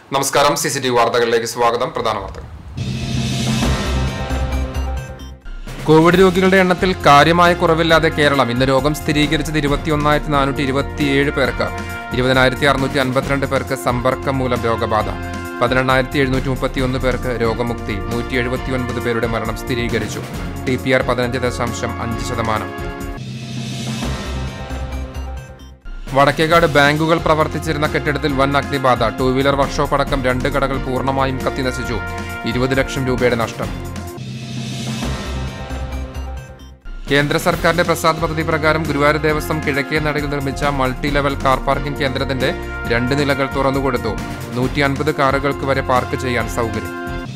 നമസ്കാരം C C T V വാർത്തകളിലേക്ക് സ്വാഗതം പ്രധാന വാർത്തകൾ കോവിഡ് രോഗികളുടെ എണ്ണത്തിൽ കാര്യമായ കുറവില്ലാതെ കേരളം ഇന്ന് രോഗം സ്ഥിരീകരിച്ചത് ഇരുപത്തിയൊന്നായിരത്തി നാനൂറ്റി ഇരുപത്തിയേഴ് പേർക്ക് ഇരുപതിനായിരത്തി അറുന്നൂറ്റി അൻപത്തിരണ്ട് പേർക്ക് സമ്പർക്കം മൂലം രോഗബാധ പതിനെണ്ണായിരത്തി എഴുന്നൂറ്റി മുപ്പത്തിയൊന്ന് പേർക്ക് രോഗമുക്തി നൂറ്റി എഴുപത്തി ഒൻപത് പേരുടെ മരണം സ്ഥിരീകരിച്ചു ടി പി ആർ പതിനഞ്ച് ദശാംശം അഞ്ച് ശതമാനം വടക്കേക്കാട് ബാങ്കുകൾ പ്രവർത്തിച്ചിരുന്ന കെട്ടിടത്തിൽ വൻ അഗ്നിബാധ ടൂ വീലർ വർക്ക്ഷോപ്പ് അടക്കം രണ്ട് കടകൾ പൂർണ്ണമായും കത്തിനശിച്ചു ഇരുപത് ലക്ഷം രൂപയുടെ നഷ്ടം കേന്ദ്ര സർക്കാരിന്റെ പ്രസാദ് പദ്ധതി പ്രകാരം ഗുരുവായൂർ ദേവസ്വം കിഴക്കേ നടയിൽ നിർമ്മിച്ച മൾട്ടി ലെവൽ കാർ പാർക്കിംഗ് കേന്ദ്രത്തിന്റെ രണ്ട് നിലകൾ തുറന്നുകൊടുത്തു നൂറ്റി അൻപത് കാറുകൾക്ക് വരെ പാർക്ക് ചെയ്യാൻ സൗകര്യം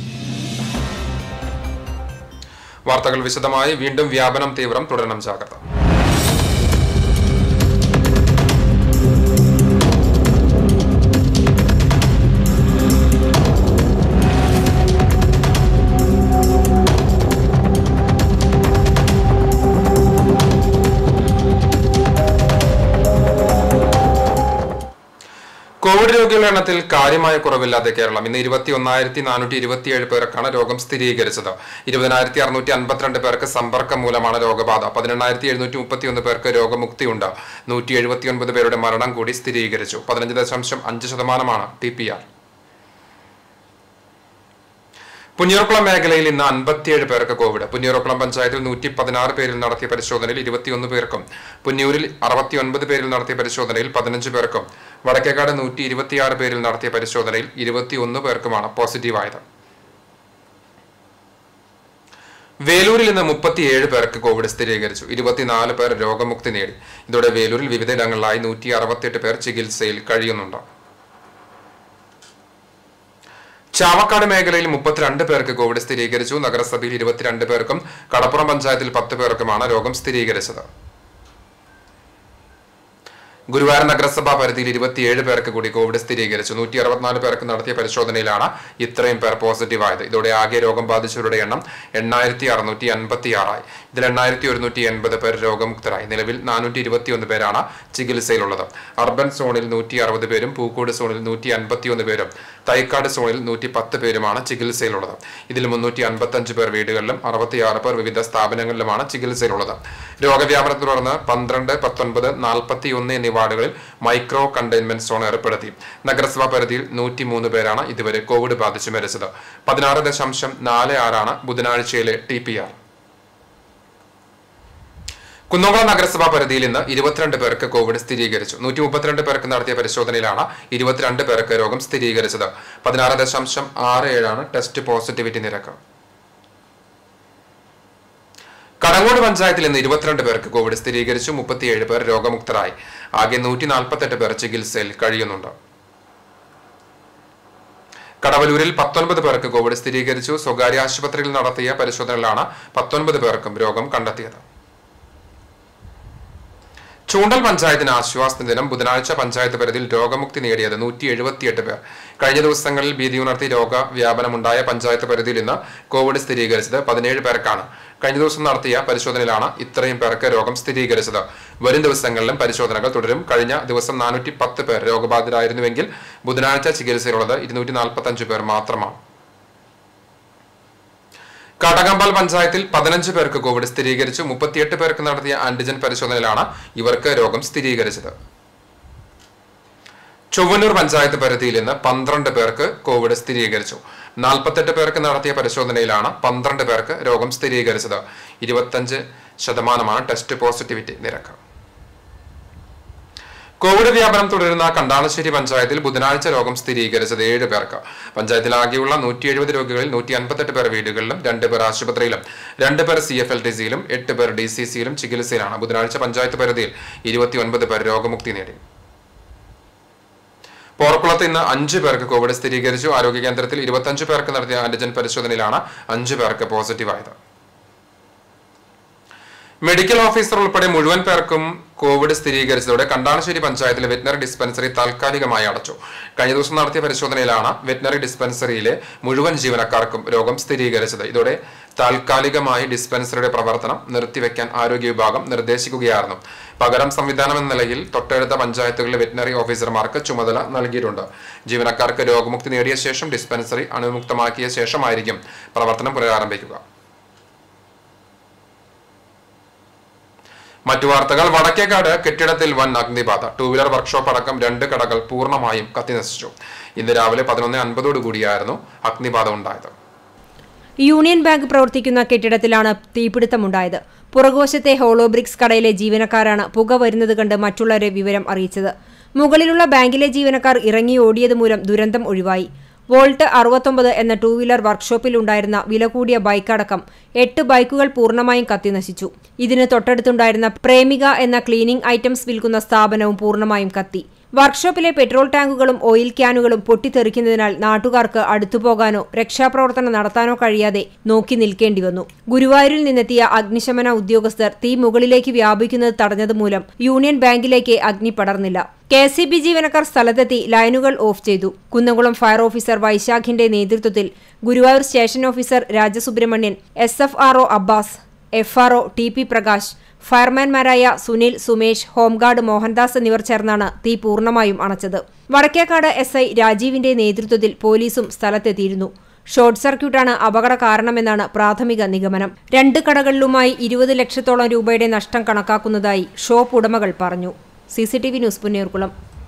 വാർത്തകൾ വിശദമായി വീണ്ടും വ്യാപനം തീവ്രം തുടരണം ജാഗ്രത കോവിഡ് രോഗികളുടെ എണ്ണത്തിൽ കാര്യമായ കുറവില്ലാതെ കേരളം ഇന്ന് ഇരുപത്തി ഒന്നായിരത്തി നാനൂറ്റി ഇരുപത്തിയേഴ് പേർക്കാണ് രോഗം സ്ഥിരീകരിച്ചത് ഇരുപതിനായിരത്തി അറുന്നൂറ്റി അൻപത്തിരണ്ട് പേർക്ക് സമ്പർക്കം മൂലമാണ് രോഗബാധ പതിനെണ്ണായിരത്തി എഴുന്നൂറ്റി മുപ്പത്തിയൊന്ന് പേർക്ക് രോഗമുക്തിയുണ്ട് നൂറ്റി എഴുപത്തിയൊൻപത് പേരുടെ മരണം കൂടി സ്ഥിരീകരിച്ചു പതിനഞ്ച് ദശാംശം അഞ്ച് ശതമാനമാണ് ടി പി ആർ പുന്നിയൂർക്കുളം മേഖലയിൽ ഇന്ന് അൻപത്തിയേഴ് പേർക്ക് കോവിഡ് പുന്നിയൂർക്കുളം പഞ്ചായത്തിൽ നൂറ്റി പതിനാറ് പേരിൽ നടത്തിയ പരിശോധനയിൽ ഇരുപത്തിയൊന്ന് പേർക്കും പുന്നിയൂരിൽ അറുപത്തിയൊൻപത് പേരിൽ നടത്തിയ പരിശോധനയിൽ പതിനഞ്ച് പേർക്കും വടക്കേക്കാട് നൂറ്റി ഇരുപത്തിയാറ് പേരിൽ നടത്തിയ പരിശോധനയിൽ ഇരുപത്തിയൊന്ന് പേർക്കുമാണ് പോസിറ്റീവായത് വേലൂരിൽ ഇന്ന് മുപ്പത്തിയേഴ് പേർക്ക് കോവിഡ് സ്ഥിരീകരിച്ചു ഇരുപത്തിനാല് പേർ രോഗമുക്തി നേടി ഇതോടെ വേലൂരിൽ വിവിധയിടങ്ങളിലായി നൂറ്റി അറുപത്തിയെട്ട് പേർ ചികിത്സയിൽ കഴിയുന്നുണ്ട് ചാവക്കാട് മേഖലയിൽ മുപ്പത്തിരണ്ട് പേർക്ക് കോവിഡ് സ്ഥിരീകരിച്ചു നഗരസഭയിൽ ഇരുപത്തിരണ്ട് പേർക്കും കടപ്പുറം പഞ്ചായത്തിൽ പത്ത് പേർക്കുമാണ് രോഗം സ്ഥിരീകരിച്ചത് ഗുരുവായൂർ നഗരസഭാ പരിധിയിൽ ഇരുപത്തിയേഴ് പേർക്ക് കൂടി കോവിഡ് സ്ഥിരീകരിച്ചു നൂറ്റി അറുപത്തിനാല് പേർക്ക് നടത്തിയ പരിശോധനയിലാണ് ഇത്രയും പേർ പോസിറ്റീവ് ആയത് ഇതോടെ ആകെ രോഗം ബാധിച്ചവരുടെ എണ്ണം എണ്ണായിരത്തി അറുന്നൂറ്റി അൻപത്തി ആറായി ഇതിൽ എണ്ണായിരത്തി ഒരുന്നൂറ്റി എൺപത് പേർ രോഗമുക്തരായി നിലവിൽ നാനൂറ്റി ഇരുപത്തിയൊന്ന് പേരാണ് ചികിത്സയിലുള്ളത് അർബൻ സോണിൽ നൂറ്റി അറുപത് പേരും പൂക്കോട് സോണിൽ നൂറ്റി അൻപത്തിയൊന്ന് പേരും തൈക്കാട് സോണിൽ നൂറ്റി പത്ത് പേരുമാണ് ചികിത്സയിലുള്ളത് ഇതിൽ മുന്നൂറ്റി അൻപത്തഞ്ച് പേർ വീടുകളിലും അറുപത്തിയാറ് പേർ വിവിധ സ്ഥാപനങ്ങളിലുമാണ് ചികിത്സയിലുള്ളത് രോഗവ്യാപനത്തെ തുടർന്ന് പന്ത്രണ്ട് പത്തൊൻപത് നാൽപ്പത്തി ഒന്ന് എന്നീ വാർഡുകളിൽ മൈക്രോ കണ്ടെയ്ൻമെന്റ് സോൺ ഏർപ്പെടുത്തി നഗരസഭാ പരിധിയിൽ നൂറ്റി മൂന്ന് പേരാണ് ഇതുവരെ കോവിഡ് ബാധിച്ച് മരിച്ചത് പതിനാറ് ദശാംശം നാല് ആറാണ് ബുധനാഴ്ചയിലെ ടി പി ആർ കുന്നംകുളം നഗരസഭാ പരിധിയിൽ ഇന്ന് ഇരുപത്തിരണ്ട് പേർക്ക് കോവിഡ് സ്ഥിരീകരിച്ചു നൂറ്റി മുപ്പത്തിരണ്ട് പേർക്ക് നടത്തിയ പരിശോധനയിലാണ് ഇരുപത്തിരണ്ട് പേർക്ക് രോഗം സ്ഥിരീകരിച്ചത് പതിനാറ് ദശാംശം ആറ് ഏഴാണ് ടെസ്റ്റ് പോസിറ്റിവിറ്റി നിരക്ക് കടങ്ങോട് പഞ്ചായത്തിൽ ഇന്ന് ഇരുപത്തിരണ്ട് പേർക്ക് കോവിഡ് സ്ഥിരീകരിച്ചു മുപ്പത്തിയേഴ് പേർ രോഗമുക്തരായി ആകെ നൂറ്റി നാൽപ്പത്തെട്ട് പേർ ചികിത്സയിൽ കഴിയുന്നുണ്ട് കടവലൂരിൽ പത്തൊൻപത് പേർക്ക് കോവിഡ് സ്ഥിരീകരിച്ചു സ്വകാര്യ ആശുപത്രിയിൽ നടത്തിയ പരിശോധനയിലാണ് പത്തൊൻപത് പേർക്കും രോഗം കണ്ടെത്തിയത് ചൂണ്ടൽ പഞ്ചായത്തിന് ആശ്വാസ ദിനം ബുധനാഴ്ച പഞ്ചായത്ത് പരിധിയിൽ രോഗമുക്തി നേടിയത് നൂറ്റി എഴുപത്തിയെട്ട് പേർ കഴിഞ്ഞ ദിവസങ്ങളിൽ ഭീതിയുണർത്തി രോഗവ്യാപനമുണ്ടായ പഞ്ചായത്ത് പരിധിയിൽ ഇന്ന് കോവിഡ് സ്ഥിരീകരിച്ചത് പതിനേഴ് പേർക്കാണ് കഴിഞ്ഞ ദിവസം നടത്തിയ പരിശോധനയിലാണ് ഇത്രയും പേർക്ക് രോഗം സ്ഥിരീകരിച്ചത് വരും ദിവസങ്ങളിലും പരിശോധനകൾ തുടരും കഴിഞ്ഞ ദിവസം നാനൂറ്റി പത്ത് പേർ രോഗബാധിതരായിരുന്നുവെങ്കിൽ ബുധനാഴ്ച ചികിത്സയിലുള്ളത് ഇരുന്നൂറ്റി നാൽപ്പത്തി പേർ മാത്രമാണ് കടകമ്പാൽ പഞ്ചായത്തിൽ പതിനഞ്ച് പേർക്ക് കോവിഡ് സ്ഥിരീകരിച്ചു മുപ്പത്തിയെട്ട് പേർക്ക് നടത്തിയ ആന്റിജൻ പരിശോധനയിലാണ് ഇവർക്ക് രോഗം സ്ഥിരീകരിച്ചത് ചൊവ്വന്നൂർ പഞ്ചായത്ത് പരിധിയിൽ ഇന്ന് പന്ത്രണ്ട് പേർക്ക് കോവിഡ് സ്ഥിരീകരിച്ചു നാൽപ്പത്തെട്ട് പേർക്ക് നടത്തിയ പരിശോധനയിലാണ് പന്ത്രണ്ട് പേർക്ക് രോഗം സ്ഥിരീകരിച്ചത് ഇരുപത്തഞ്ച് ശതമാനമാണ് ടെസ്റ്റ് പോസിറ്റിവിറ്റി നിരക്ക് കോവിഡ് വ്യാപനം തുടരുന്ന കണ്ടാണശ്ശേരി പഞ്ചായത്തിൽ ബുധനാഴ്ച രോഗം സ്ഥിരീകരിച്ചത് ഏഴ് പേർക്ക് പഞ്ചായത്തിൽ ആകെയുള്ള നൂറ്റി എഴുപത് രോഗികളിൽ നൂറ്റി അൻപത്തെട്ട് പേർ വീടുകളിലും രണ്ട് പേർ ആശുപത്രിയിലും രണ്ട് പേർ സി എഫ് എൽ ടി സിയിലും എട്ട് പേർ ഡി സി സിയിലും ചികിത്സയിലാണ് ബുധനാഴ്ച പഞ്ചായത്ത് പരിധിയിൽ ഇരുപത്തിയൊൻപത് പേർ രോഗമുക്തി നേടി പോർക്കുളത്ത് ഇന്ന് അഞ്ച് പേർക്ക് കോവിഡ് സ്ഥിരീകരിച്ചു ആരോഗ്യ കേന്ദ്രത്തിൽ ഇരുപത്തഞ്ച് പേർക്ക് നടത്തിയ ആന്റിജൻ പരിശോധനയിലാണ് അഞ്ച് പേർക്ക് പോസിറ്റീവായത് മെഡിക്കൽ ഓഫീസർ ഉൾപ്പെടെ മുഴുവൻ പേർക്കും കോവിഡ് സ്ഥിരീകരിച്ചതോടെ കണ്ടാണശ്ശേരി പഞ്ചായത്തിലെ വെറ്റിനറി ഡിസ്പെൻസറി താൽക്കാലികമായി അടച്ചു കഴിഞ്ഞ ദിവസം നടത്തിയ പരിശോധനയിലാണ് വെറ്റിനറി ഡിസ്പെൻസറിയിലെ മുഴുവൻ ജീവനക്കാർക്കും രോഗം സ്ഥിരീകരിച്ചത് ഇതോടെ താൽക്കാലികമായി ഡിസ്പെൻസറിയുടെ പ്രവർത്തനം നിർത്തിവെക്കാൻ ആരോഗ്യ വിഭാഗം നിർദ്ദേശിക്കുകയായിരുന്നു പകരം സംവിധാനം എന്ന നിലയിൽ തൊട്ടടുത്ത പഞ്ചായത്തുകളിലെ വെറ്റിനറി ഓഫീസർമാർക്ക് ചുമതല നൽകിയിട്ടുണ്ട് ജീവനക്കാർക്ക് രോഗമുക്തി നേടിയ ശേഷം ഡിസ്പെൻസറി അണുവിമുക്തമാക്കിയ ശേഷമായിരിക്കും പ്രവർത്തനം പുനരാരംഭിക്കുക മറ്റു വാർത്തകൾ വടക്കേക്കാട് കെട്ടിടത്തിൽ വൻ അഗ്നിബാധ ടൂ വീലർ വർക്ക്ഷോപ്പ് അടക്കം രണ്ട് കടകൾ പൂർണ്ണമായും കത്തിനശിച്ചു ഇന്ന് രാവിലെ പതിനൊന്ന് അൻപതോടുകൂടിയായിരുന്നു അഗ്നിബാധ ഉണ്ടായത് യൂണിയൻ ബാങ്ക് പ്രവർത്തിക്കുന്ന കെട്ടിടത്തിലാണ് തീപിടുത്തമുണ്ടായത് പുറകുവശത്തെ ഹോളോബ്രിക്സ് കടയിലെ ജീവനക്കാരാണ് പുക വരുന്നത് കണ്ട് മറ്റുള്ളവരെ വിവരം അറിയിച്ചത് മുകളിലുള്ള ബാങ്കിലെ ജീവനക്കാർ ഇറങ്ങി ഓടിയത് മൂലം ദുരന്തം ഒഴിവായി വോൾട്ട് അറുപത്തൊമ്പത് എന്ന ടൂ വീലർ വർക്ക്ഷോപ്പിലുണ്ടായിരുന്ന വില കൂടിയ ബൈക്കടക്കം എട്ട് ബൈക്കുകൾ പൂർണ്ണമായും കത്തിനശിച്ചു ഇതിന് തൊട്ടടുത്തുണ്ടായിരുന്ന പ്രേമിക എന്ന ക്ലീനിംഗ് ഐറ്റംസ് വിൽക്കുന്ന സ്ഥാപനവും പൂർണ്ണമായും കത്തി വർക്ക്ഷോപ്പിലെ പെട്രോൾ ടാങ്കുകളും ഓയിൽ ക്യാനുകളും പൊട്ടിത്തെറിക്കുന്നതിനാൽ നാട്ടുകാർക്ക് അടുത്തുപോകാനോ രക്ഷാപ്രവർത്തനം നടത്താനോ കഴിയാതെ നോക്കി നിൽക്കേണ്ടി വന്നു ഗുരുവായൂരിൽ നിന്നെത്തിയ അഗ്നിശമന ഉദ്യോഗസ്ഥർ തീ മുകളിലേക്ക് വ്യാപിക്കുന്നത് തടഞ്ഞത് മൂലം യൂണിയൻ ബാങ്കിലേക്ക് അഗ്നി പടർന്നില്ല കെ സി ബി ജീവനക്കാർ സ്ഥലത്തെത്തി ലൈനുകൾ ഓഫ് ചെയ്തു കുന്നംകുളം ഫയർ ഓഫീസർ വൈശാഖിന്റെ നേതൃത്വത്തിൽ Guruvayur station officer Rajasubramanian S F R O Abbas F R O T P Prakash ഫയർമാൻമാരായ സുനിൽ സുമേഷ് ഹോംഗാർഡ് മോഹൻദാസ് എന്നിവർ ചേർന്നാണ് തീ പൂർണ്ണമായും അണച്ചത് വടക്കേക്കാട് എസ് ഐ രാജീവിന്റെ നേതൃത്വത്തിൽ പോലീസും സ്ഥലത്തെത്തിയിരുന്നു ഷോർട്ട് സർക്യൂട്ടാണ് അപകട കാരണമെന്നാണ് പ്രാഥമിക നിഗമനം രണ്ട് കടകളിലുമായി ഇരുപത് ലക്ഷത്തോളം രൂപയുടെ നഷ്ടം കണക്കാക്കുന്നതായി ഷോപ്പ് ഉടമകൾ പറഞ്ഞു C C T V news Punnerkulam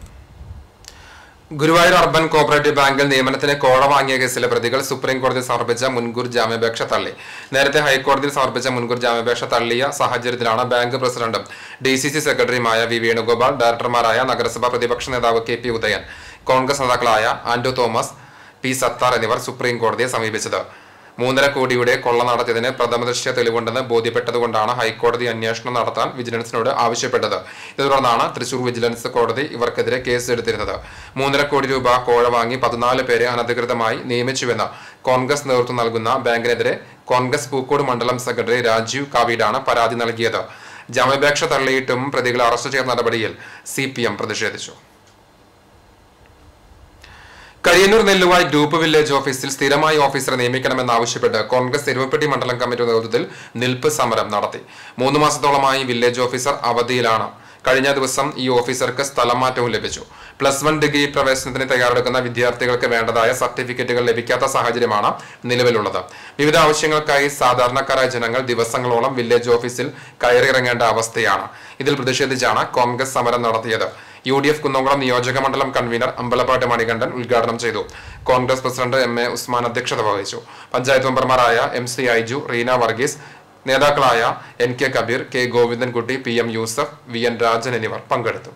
Guruvayur urban cooperative ബാങ്കിൽ നിയമനത്തിന് കോഴ വാങ്ങിയ കേസിലെ പ്രതികൾ സുപ്രീം കോടതി സമർപ്പിച്ച മുൻകൂർ ജാമ്യാപേക്ഷ തള്ളി നേരത്തെ ഹൈക്കോടതിയിൽ സമർപ്പിച്ച മുൻകൂർ ജാമ്യാപേക്ഷ തള്ളിയ സാഹചര്യത്തിലാണ് ബാങ്ക് പ്രസിഡന്റും ഡി സി സി സെക്രട്ടറിയുമായ വി വേണുഗോപാൽ ഡയറക്ടർമാരായ നഗരസഭാ പ്രതിപക്ഷ നേതാവ് കെ പി ഉദയൻ കോൺഗ്രസ് നേതാക്കളായ ആന്റോ തോമസ് പി സത്താർ എന്നിവർ സുപ്രീം കോടതിയെ സമീപിച്ചത് മൂന്നര കോടിയുടെ കൊള്ള നടത്തിയതിന് പ്രഥമദൃശ്യ തെളിവുണ്ടെന്ന് ബോധ്യപ്പെട്ടതുകൊണ്ടാണ് ഹൈക്കോടതി അന്വേഷണം നടത്താൻ വിജിലൻസിനോട് ആവശ്യപ്പെട്ടത് ഇതേ തുടർന്നാണ് തൃശൂർ വിജിലൻസ് കോടതി ഇവർക്കെതിരെ കേസ് എടുത്തിരുന്നത് മൂന്നര കോടി രൂപ കോഴ വാങ്ങി പതിനാല് പേരെ അനധികൃതമായി നിയമിച്ചുവെന്ന് കോൺഗ്രസ് നേതൃത്വം നൽകുന്ന ബാങ്കിനെതിരെ കോൺഗ്രസ് പൂക്കോട് മണ്ഡലം സെക്രട്ടറി രാജീവ് കാവീഡാണ് പരാതി നൽകിയത് ജാമ്യാപേക്ഷ തള്ളിയിട്ടും പ്രതികളെ അറസ്റ്റ് ചെയ്ത നടപടിയിൽ സി പ്രതിഷേധിച്ചു കരിയന്നൂർ നെല്ലുവായ് ഗ്രൂപ്പ് വില്ലേജ് ഓഫീസിൽ സ്ഥിരമായി ഓഫീസറെ നിയമിക്കണമെന്നാവശ്യപ്പെട്ട് കോൺഗ്രസ് തിരുവപ്പട്ടി മണ്ഡലം കമ്മിറ്റി നേതൃത്വത്തിൽ നിൽപ്പ് സമരം നടത്തി മൂന്ന് മാസത്തോളമായി വില്ലേജ് ഓഫീസർ അവധിയിലാണ് കഴിഞ്ഞ ദിവസം ഈ ഓഫീസർക്ക് സ്ഥലം മാറ്റവും ലഭിച്ചു പ്ലസ് വൺ ഡിഗ്രി പ്രവേശനത്തിന് തയ്യാറെടുക്കുന്ന വിദ്യാർത്ഥികൾക്ക് വേണ്ടതായ സർട്ടിഫിക്കറ്റുകൾ ലഭിക്കാത്ത സാഹചര്യമാണ് നിലവിലുള്ളത് വിവിധ ആവശ്യങ്ങൾക്കായി സാധാരണക്കാരായ ജനങ്ങൾ ദിവസങ്ങളോളം വില്ലേജ് ഓഫീസിൽ കയറിയിറങ്ങേണ്ട അവസ്ഥയാണ് ഇതിൽ പ്രതിഷേധിച്ചാണ് കോൺഗ്രസ് സമരം നടത്തിയത് യു ഡി എഫ് കുന്നംകുളം നിയോജക മണ്ഡലം കൺവീനർ അമ്പലപ്പാട്ട് മണികണ്ഠൻ ഉദ്ഘാടനം ചെയ്തു Congress president M A Usman അധ്യക്ഷത വഹിച്ചു പഞ്ചായത്ത് മെമ്പർമാരായ എം സി ഐജു റീന വർഗീസ് നേതാക്കളായ N K Kabeer K Govindankutty P M Yusuf V N Rajan എന്നിവർ പങ്കെടുത്തു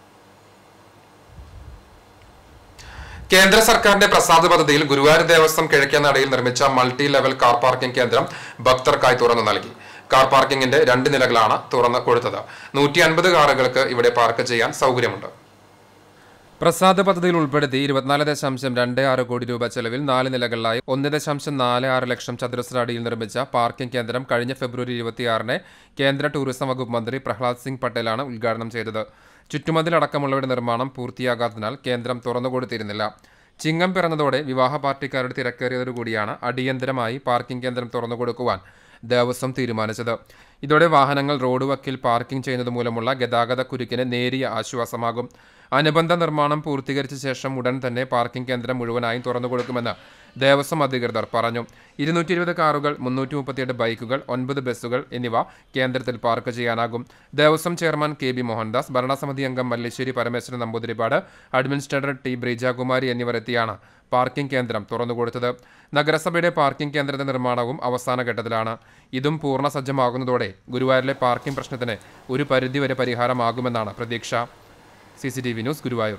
കേന്ദ്ര സർക്കാരിന്റെ പ്രസാദ പദ്ധതിയിൽ ഗുരുവായൂർ ദേവസ്വം കിഴക്കേനടയിൽ നിർമ്മിച്ച മൾട്ടി ലെവൽ കാർ പാർക്കിംഗ് കേന്ദ്രം ഭക്തർക്കായി തുറന്നു നൽകി കാർ പാർക്കിംഗിന്റെ രണ്ട് നിലകളാണ് തുറന്നു കൊടുത്തത് നൂറ്റി അൻപത് കാറുകൾക്ക് ഇവിടെ പാർക്ക് ചെയ്യാൻ സൗകര്യമുണ്ട് പ്രസാദ പദ്ധതിയിൽ ഉൾപ്പെടുത്തി ഇരുപത്തിനാല് ദശാംശം രണ്ട് ആറ് കോടി രൂപ ചെലവിൽ നാല് നിലകളിലായി ഒന്ന് ദശാംശം നാല് ആറ് ലക്ഷം ചതുരശ്ര അടിയിൽ നിർമ്മിച്ച പാർക്കിംഗ് കേന്ദ്രം കഴിഞ്ഞ ഫെബ്രുവരി ഇരുപത്തിയാറിന് കേന്ദ്ര ടൂറിസം വകുപ്പ് മന്ത്രി പ്രഹ്ലാദ് സിംഗ് പട്ടേലാണ് ഉദ്ഘാടനം ചെയ്തത് ചുറ്റുമതിലടക്കമുള്ളവയുടെ നിർമ്മാണം പൂർത്തിയാകാത്തതിനാൽ കേന്ദ്രം തുറന്നുകൊടുത്തിരുന്നില്ല ചിങ്ങം പിറന്നതോടെ വിവാഹ പാർട്ടിക്കാരുടെ തിരക്കേറിയതോടുകൂടിയാണ് അടിയന്തരമായി പാർക്കിംഗ് കേന്ദ്രം തുറന്നുകൊടുക്കുവാൻ ദേവസ്വം തീരുമാനിച്ചത് ഇതോടെ വാഹനങ്ങൾ റോഡ് വക്കിൽ പാർക്കിംഗ് ചെയ്യുന്നത് മൂലമുള്ള ഗതാഗത കുരുക്കിന് നേരിയ ആശ്വാസമാകും അനുബന്ധ നിർമ്മാണം പൂർത്തീകരിച്ച ശേഷം ഉടൻ തന്നെ പാർക്കിംഗ് കേന്ദ്രം മുഴുവനായും തുറന്നുകൊടുക്കുമെന്ന് ദേവസ്വം അധികൃതർ പറഞ്ഞു ഇരുന്നൂറ്റി ഇരുപത് കാറുകൾ മുന്നൂറ്റി മുപ്പത്തിയെട്ട് ബൈക്കുകൾ ഒൻപത് ബസ്സുകൾ എന്നിവ കേന്ദ്രത്തിൽ പാർക്ക് ചെയ്യാനാകും Devaswom chairman K B Mohandas ഭരണസമിതി അംഗം മല്ലേശ്വരി പരമേശ്വരൻ നമ്പൂതിരിപ്പാട് അഡ്മിനിസ്ട്രേറ്റർ ടി ബ്രീജാകുമാരി എന്നിവർ എത്തിയാണ് പാർക്കിംഗ് കേന്ദ്രം തുറന്നുകൊടുത്തത് നഗരസഭയുടെ പാർക്കിംഗ് കേന്ദ്രത്തിന്റെ നിർമ്മാണവും അവസാന ഘട്ടത്തിലാണ് ഇതും പൂർണ്ണ സജ്ജമാകുന്നതോടെ ഗുരുവായൂരിലെ പാർക്കിംഗ് പ്രശ്നത്തിന് ഒരു പരിധിവരെ പരിഹാരമാകുമെന്നാണ് പ്രതീക്ഷ C C T V news Guruvayur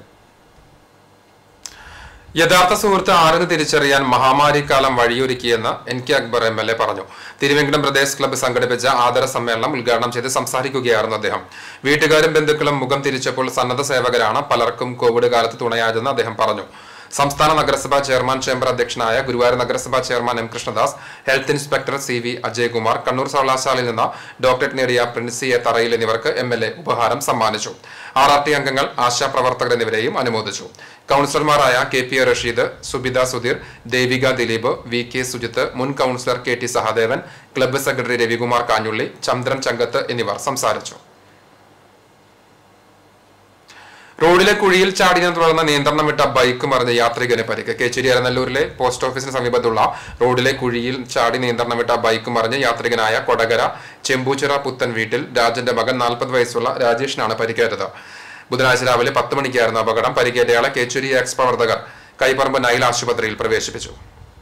യഥാർത്ഥ സുഹൃത്ത് ആരെന്ന് തിരിച്ചറിയാൻ മഹാമാരിക്കാലം വഴിയൊരുക്കിയെന്ന് N K Akbar M L A പറഞ്ഞു തിരുവനന്തപുരം പ്രദേശ് ക്ലബ്ബ് സംഘടിപ്പിച്ച ആദര സമ്മേളനം ഉദ്ഘാടനം ചെയ്ത് സംസാരിക്കുകയായിരുന്നു അദ്ദേഹം വീട്ടുകാരും ബന്ധുക്കളും മുഖം തിരിച്ചപ്പോൾ സന്നദ്ധ സേവകരാണ് പലർക്കും കോവിഡ് കാലത്ത് തുണയായതെന്ന് അദ്ദേഹം പറഞ്ഞു സംസ്ഥാന നഗരസഭാ ചെയർമാൻ ചേംബർ അധ്യക്ഷനായ ഗുരുവായൂർ നഗരസഭാ chairman M Krishnadas health inspector C V Ajaykumar Kannur സർവകലാശാലയിൽ നിന്ന് ഡോക്ടറേറ്റ് നേടിയ പ്രിൻസി എ തറയിൽ എന്നിവർക്ക് എം എൽ എ ഉപഹാരം സമ്മാനിച്ചു ആർ ആർ ടി അംഗങ്ങൾ ആശാപ്രവർത്തകർ എന്നിവരെയും അനുമോദിച്ചു കൌൺസിലർമാരായ K P A Rasheed Subitha Sudheer Devika Dileep V K Sujith മുൻ councillor K T Sahadevan club secretary Ravikumar Kanjulli Chandran Changath എന്നിവർ സംസാരിച്ചു റോഡിലെ കുഴിയിൽ ചാടിനെ തുടർന്ന് നിയന്ത്രണം വിട്ട ബൈക്ക് മറിഞ്ഞ യാത്രികന് പരിക്ക് കേച്ചേരി അരനല്ലൂരിലെ പോസ്റ്റ് ഓഫീസിന് സമീപത്തുള്ള റോഡിലെ കുഴിയിൽ ചാടി നിയന്ത്രണം വിട്ട ബൈക്ക് മറിഞ്ഞ യാത്രികനായ കൊടകര ചെമ്പൂച്ചിറ പുത്തൻ വീട്ടിൽ രാജന്റെ മകൻ നാൽപ്പത് വയസ്സുള്ള രാജേഷിനാണ് പരിക്കേറ്റത് ബുധനാഴ്ച രാവിലെ പത്ത് മണിക്കായിരുന്നു അപകടം പരിക്കേറ്റയാളെ കേച്ചേരി എക്സ് പ്രവർത്തകർ കൈപ്പറമ്പ് നൈൽ ആശുപത്രിയിൽ പ്രവേശിപ്പിച്ചു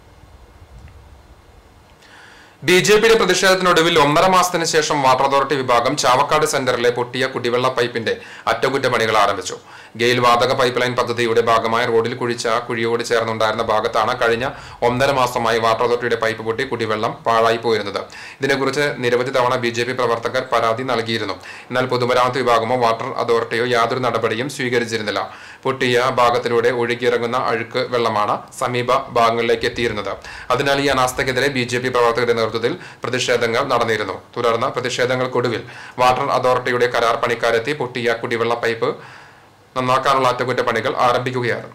ബി ജെ പിയുടെ പ്രതിഷേധത്തിനൊടുവിൽ ഒന്നര മാസത്തിന് ശേഷം വാട്ടർ അതോറിറ്റി വിഭാഗം ചാവക്കാട് സെന്ററിലെ പൊട്ടിയ കുടിവെള്ള പൈപ്പിന്റെ അറ്റകുറ്റപ്പണികൾ ആരംഭിച്ചു ഗെയിൽ വാതക പൈപ്പ് ലൈൻ പദ്ധതിയുടെ ഭാഗമായി റോഡിൽ കുഴിച്ച കുഴിയോട് ചേർന്നുണ്ടായിരുന്ന ഭാഗത്താണ് കഴിഞ്ഞ ഒന്നര മാസമായി വാട്ടർ അതോറിറ്റിയുടെ പൈപ്പ് പൊട്ടി കുടിവെള്ളം പാഴായി പോയിരുന്നത് ഇതിനെക്കുറിച്ച് നിരവധി തവണ ബി ജെ പി പ്രവർത്തകർ പരാതി നൽകിയിരുന്നു എന്നാൽ പൊതുമരാമത്ത് വിഭാഗമോ വാട്ടർ അതോറിറ്റിയോ യാതൊരു നടപടിയും സ്വീകരിച്ചിരുന്നില്ല പൊട്ടിയ ഭാഗത്തിലൂടെ ഒഴുകിയിറങ്ങുന്ന അഴുക്ക് വെള്ളമാണ് സമീപ ഭാഗങ്ങളിലേക്ക് എത്തിയിരുന്നത് അതിനാൽ ഈ അനാസ്ഥയ്ക്കെതിരെ ബി ജെ പി പ്രവർത്തകരുടെ നേതൃത്വത്തിൽ പ്രതിഷേധങ്ങൾ നടന്നിരുന്നു തുടർന്ന് പ്രതിഷേധങ്ങൾക്കൊടുവിൽ വാട്ടർ അതോറിറ്റിയുടെ കരാർ പണിക്കാരെത്തി പൊട്ടിയ കുടിവെള്ള പൈപ്പ് നന്നാക്കാനുള്ള അറ്റകുറ്റപ്പണികൾ ആരംഭിക്കുകയായിരുന്നു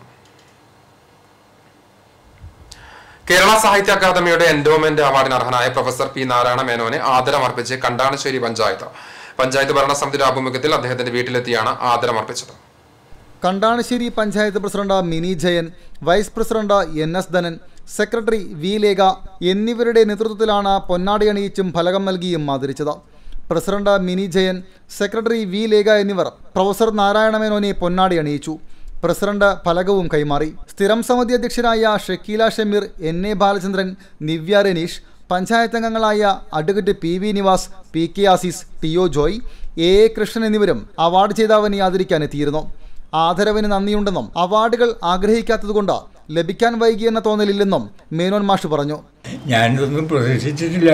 കേരള സാഹിത്യ അക്കാദമിയുടെ എൻഡോമെന്റ് അവാർഡിന് അർഹനായ പ്രൊഫസർ പി നാരായണ മേനോനെ ആദരമർപ്പിച്ച് കണ്ടാണശ്ശേരി പഞ്ചായത്ത് പഞ്ചായത്ത് ഭരണസമിതിയുടെ ആഭിമുഖ്യത്തിൽ അദ്ദേഹത്തിന്റെ വീട്ടിലെത്തിയാണ് ആദരമർപ്പിച്ചത് Kandanassery panchayat president Mini Jayan vice president N S Dhanan secretary V Lekha എന്നിവരുടെ നേതൃത്വത്തിലാണ് പൊന്നാടി അണിയിച്ചും ഫലകം നൽകിയും ആദരിച്ചത് president Mini Jayan secretary V Lekha എന്നിവർ പ്രൊഫസർ നാരായണ മേനോനെ പൊന്നാടി അണിയിച്ചു പ്രസിഡന്റ് ഫലകവും കൈമാറി സ്ഥിരം സമിതി അധ്യക്ഷരായ ഷക്കീല ഷമീർ എൻ എ ബാലചന്ദ്രൻ നിവ്യ രനീഷ് പഞ്ചായത്ത് അംഗങ്ങളായ advocate P V Nivas P K Azeez T O Joy A A Krishnan എന്നിവരും അവാർഡ് ജേതാവിനെ ആദരിക്കാനെത്തിയിരുന്നു ആദരവിന് നന്ദിയുണ്ടെന്നും അവാർഡുകൾ ആഗ്രഹിക്കാത്തതുകൊണ്ട് ലഭിക്കാൻ വൈകിയെന്ന തോന്നലില്ലെന്നും മേനോൻ മാഷ് പറഞ്ഞു ഞാനിതൊന്നും പ്രതീക്ഷിച്ചിട്ടില്ല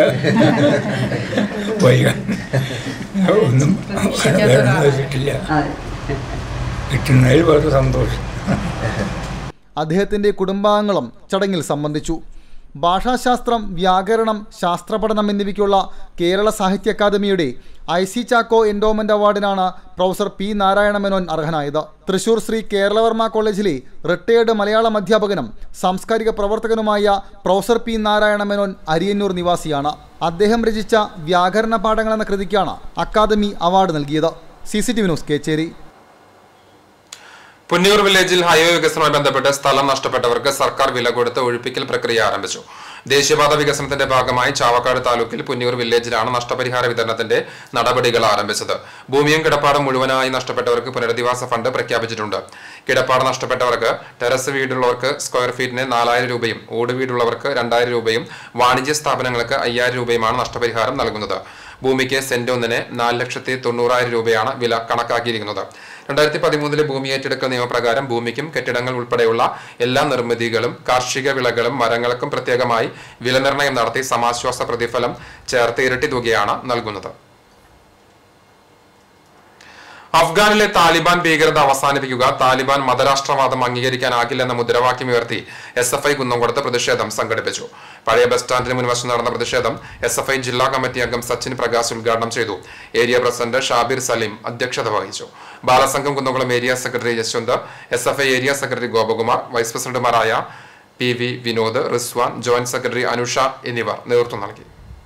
വൈകാൻ ഒന്നും വേണമെന്ന് വെച്ചിട്ടില്ല കിട്ടുന്നതിൽ വളരെ സന്തോഷം അദ്ദേഹത്തിൻ്റെ കുടുംബാംഗങ്ങളും ചടങ്ങിൽ സംബന്ധിച്ചു ഭാഷാശാസ്ത്രം വ്യാകരണം ശാസ്ത്രപഠനം എന്നിവയ്ക്കുള്ള കേരള സാഹിത്യ അക്കാദമിയുടെ ഐ സി ചാക്കോ എൻഡോമെന്റ് അവാർഡിനാണ് പ്രൊഫസർ പി നാരായണ മേനോൻ അർഹനായത് തൃശൂർ ശ്രീ കേരളവർമ്മ കോളേജിലെ റിട്ടയേർഡ് മലയാളം അധ്യാപകനും സാംസ്കാരിക പ്രവർത്തകനുമായ പ്രൊഫസർ പി നാരായണ മേനോൻ അരിയന്നൂർ നിവാസിയാണ് അദ്ദേഹം രചിച്ച വ്യാകരണ പാഠങ്ങൾ എന്ന കൃതിക്കാണ് അക്കാദമി അവാർഡ് നൽകിയത് C C T V news Kechery Punnoor വില്ലേജിൽ ഹൈവേ വികസനവുമായി ബന്ധപ്പെട്ട് സ്ഥലം നഷ്ടപ്പെട്ടവർക്ക് സർക്കാർ വില കൊടുത്ത് ഒഴിപ്പിക്കൽ പ്രക്രിയ ആരംഭിച്ചു ദേശീയപാത വികസനത്തിന്റെ ഭാഗമായി ചാവക്കാട് താലൂക്കിൽ പുന്നൂർ വില്ലേജിലാണ് നഷ്ടപരിഹാര വിതരണത്തിന്റെ നടപടികൾ ആരംഭിച്ചത് ഭൂമിയും കിടപ്പാടും മുഴുവനായി നഷ്ടപ്പെട്ടവർക്ക് പുനരധിവാസ ഫണ്ട് പ്രഖ്യാപിച്ചിട്ടുണ്ട് കിടപ്പാട് നഷ്ടപ്പെട്ടവർക്ക് ടെറസ് വീടുള്ളവർക്ക് സ്ക്വയർ ഫീറ്റിന് നാലായിരം രൂപയും ഓട് വീടുള്ളവർക്ക് രണ്ടായിരം രൂപയും വാണിജ്യ സ്ഥാപനങ്ങൾക്ക് അയ്യായിരം രൂപയുമാണ് നഷ്ടപരിഹാരം നൽകുന്നത് ഭൂമിക്ക് സെന്റ് ഒന്നിന് നാല് ലക്ഷത്തി തൊണ്ണൂറായിരം രൂപയാണ് വില കണക്കാക്കിയിരിക്കുന്നത് രണ്ടായിരത്തി പതിമൂന്നിലെ ഭൂമി ഏറ്റെടുക്കൽ നിയമപ്രകാരം ഭൂമിക്കും കെട്ടിടങ്ങൾ ഉൾപ്പെടെയുള്ള എല്ലാ നിർമ്മിതികളും കാർഷിക വിളകളും മരങ്ങൾക്കും പ്രത്യേകമായി വിലനിർണ്ണയം നടത്തി സമാശ്വാസ പ്രതിഫലം ചേർത്ത് ഇരട്ടി തുകയാണ് നൽകുന്നത് അഫ്ഗാനിലെ താലിബാൻ ഭീകരത അവസാനിപ്പിക്കുക താലിബാൻ മതരാഷ്ട്രവാദം അംഗീകരിക്കാനാകില്ലെന്ന മുദ്രാവാക്യം ഉയർത്തി എസ് എഫ് ഐ കുന്നംകുളത്ത് പ്രതിഷേധം സംഘടിപ്പിച്ചു പഴയ ബസ് സ്റ്റാൻഡിന് മുൻവശം നടന്ന പ്രതിഷേധം എസ് എഫ് ഐ ജില്ലാ കമ്മിറ്റി അംഗം സച്ചിൻ പ്രകാശ് ഉദ്ഘാടനം ചെയ്തു ഏരിയ പ്രസിഡന്റ് ഷാബിർ സലീം അധ്യക്ഷത വഹിച്ചു Balasangham Kunnamkulam area secretary Yashwant S F I area secretary Gopakumar vice പ്രസിഡന്റുമാരായ P V Vinod Rizwan joint secretary Anusha എന്നിവർ നേതൃത്വം നൽകി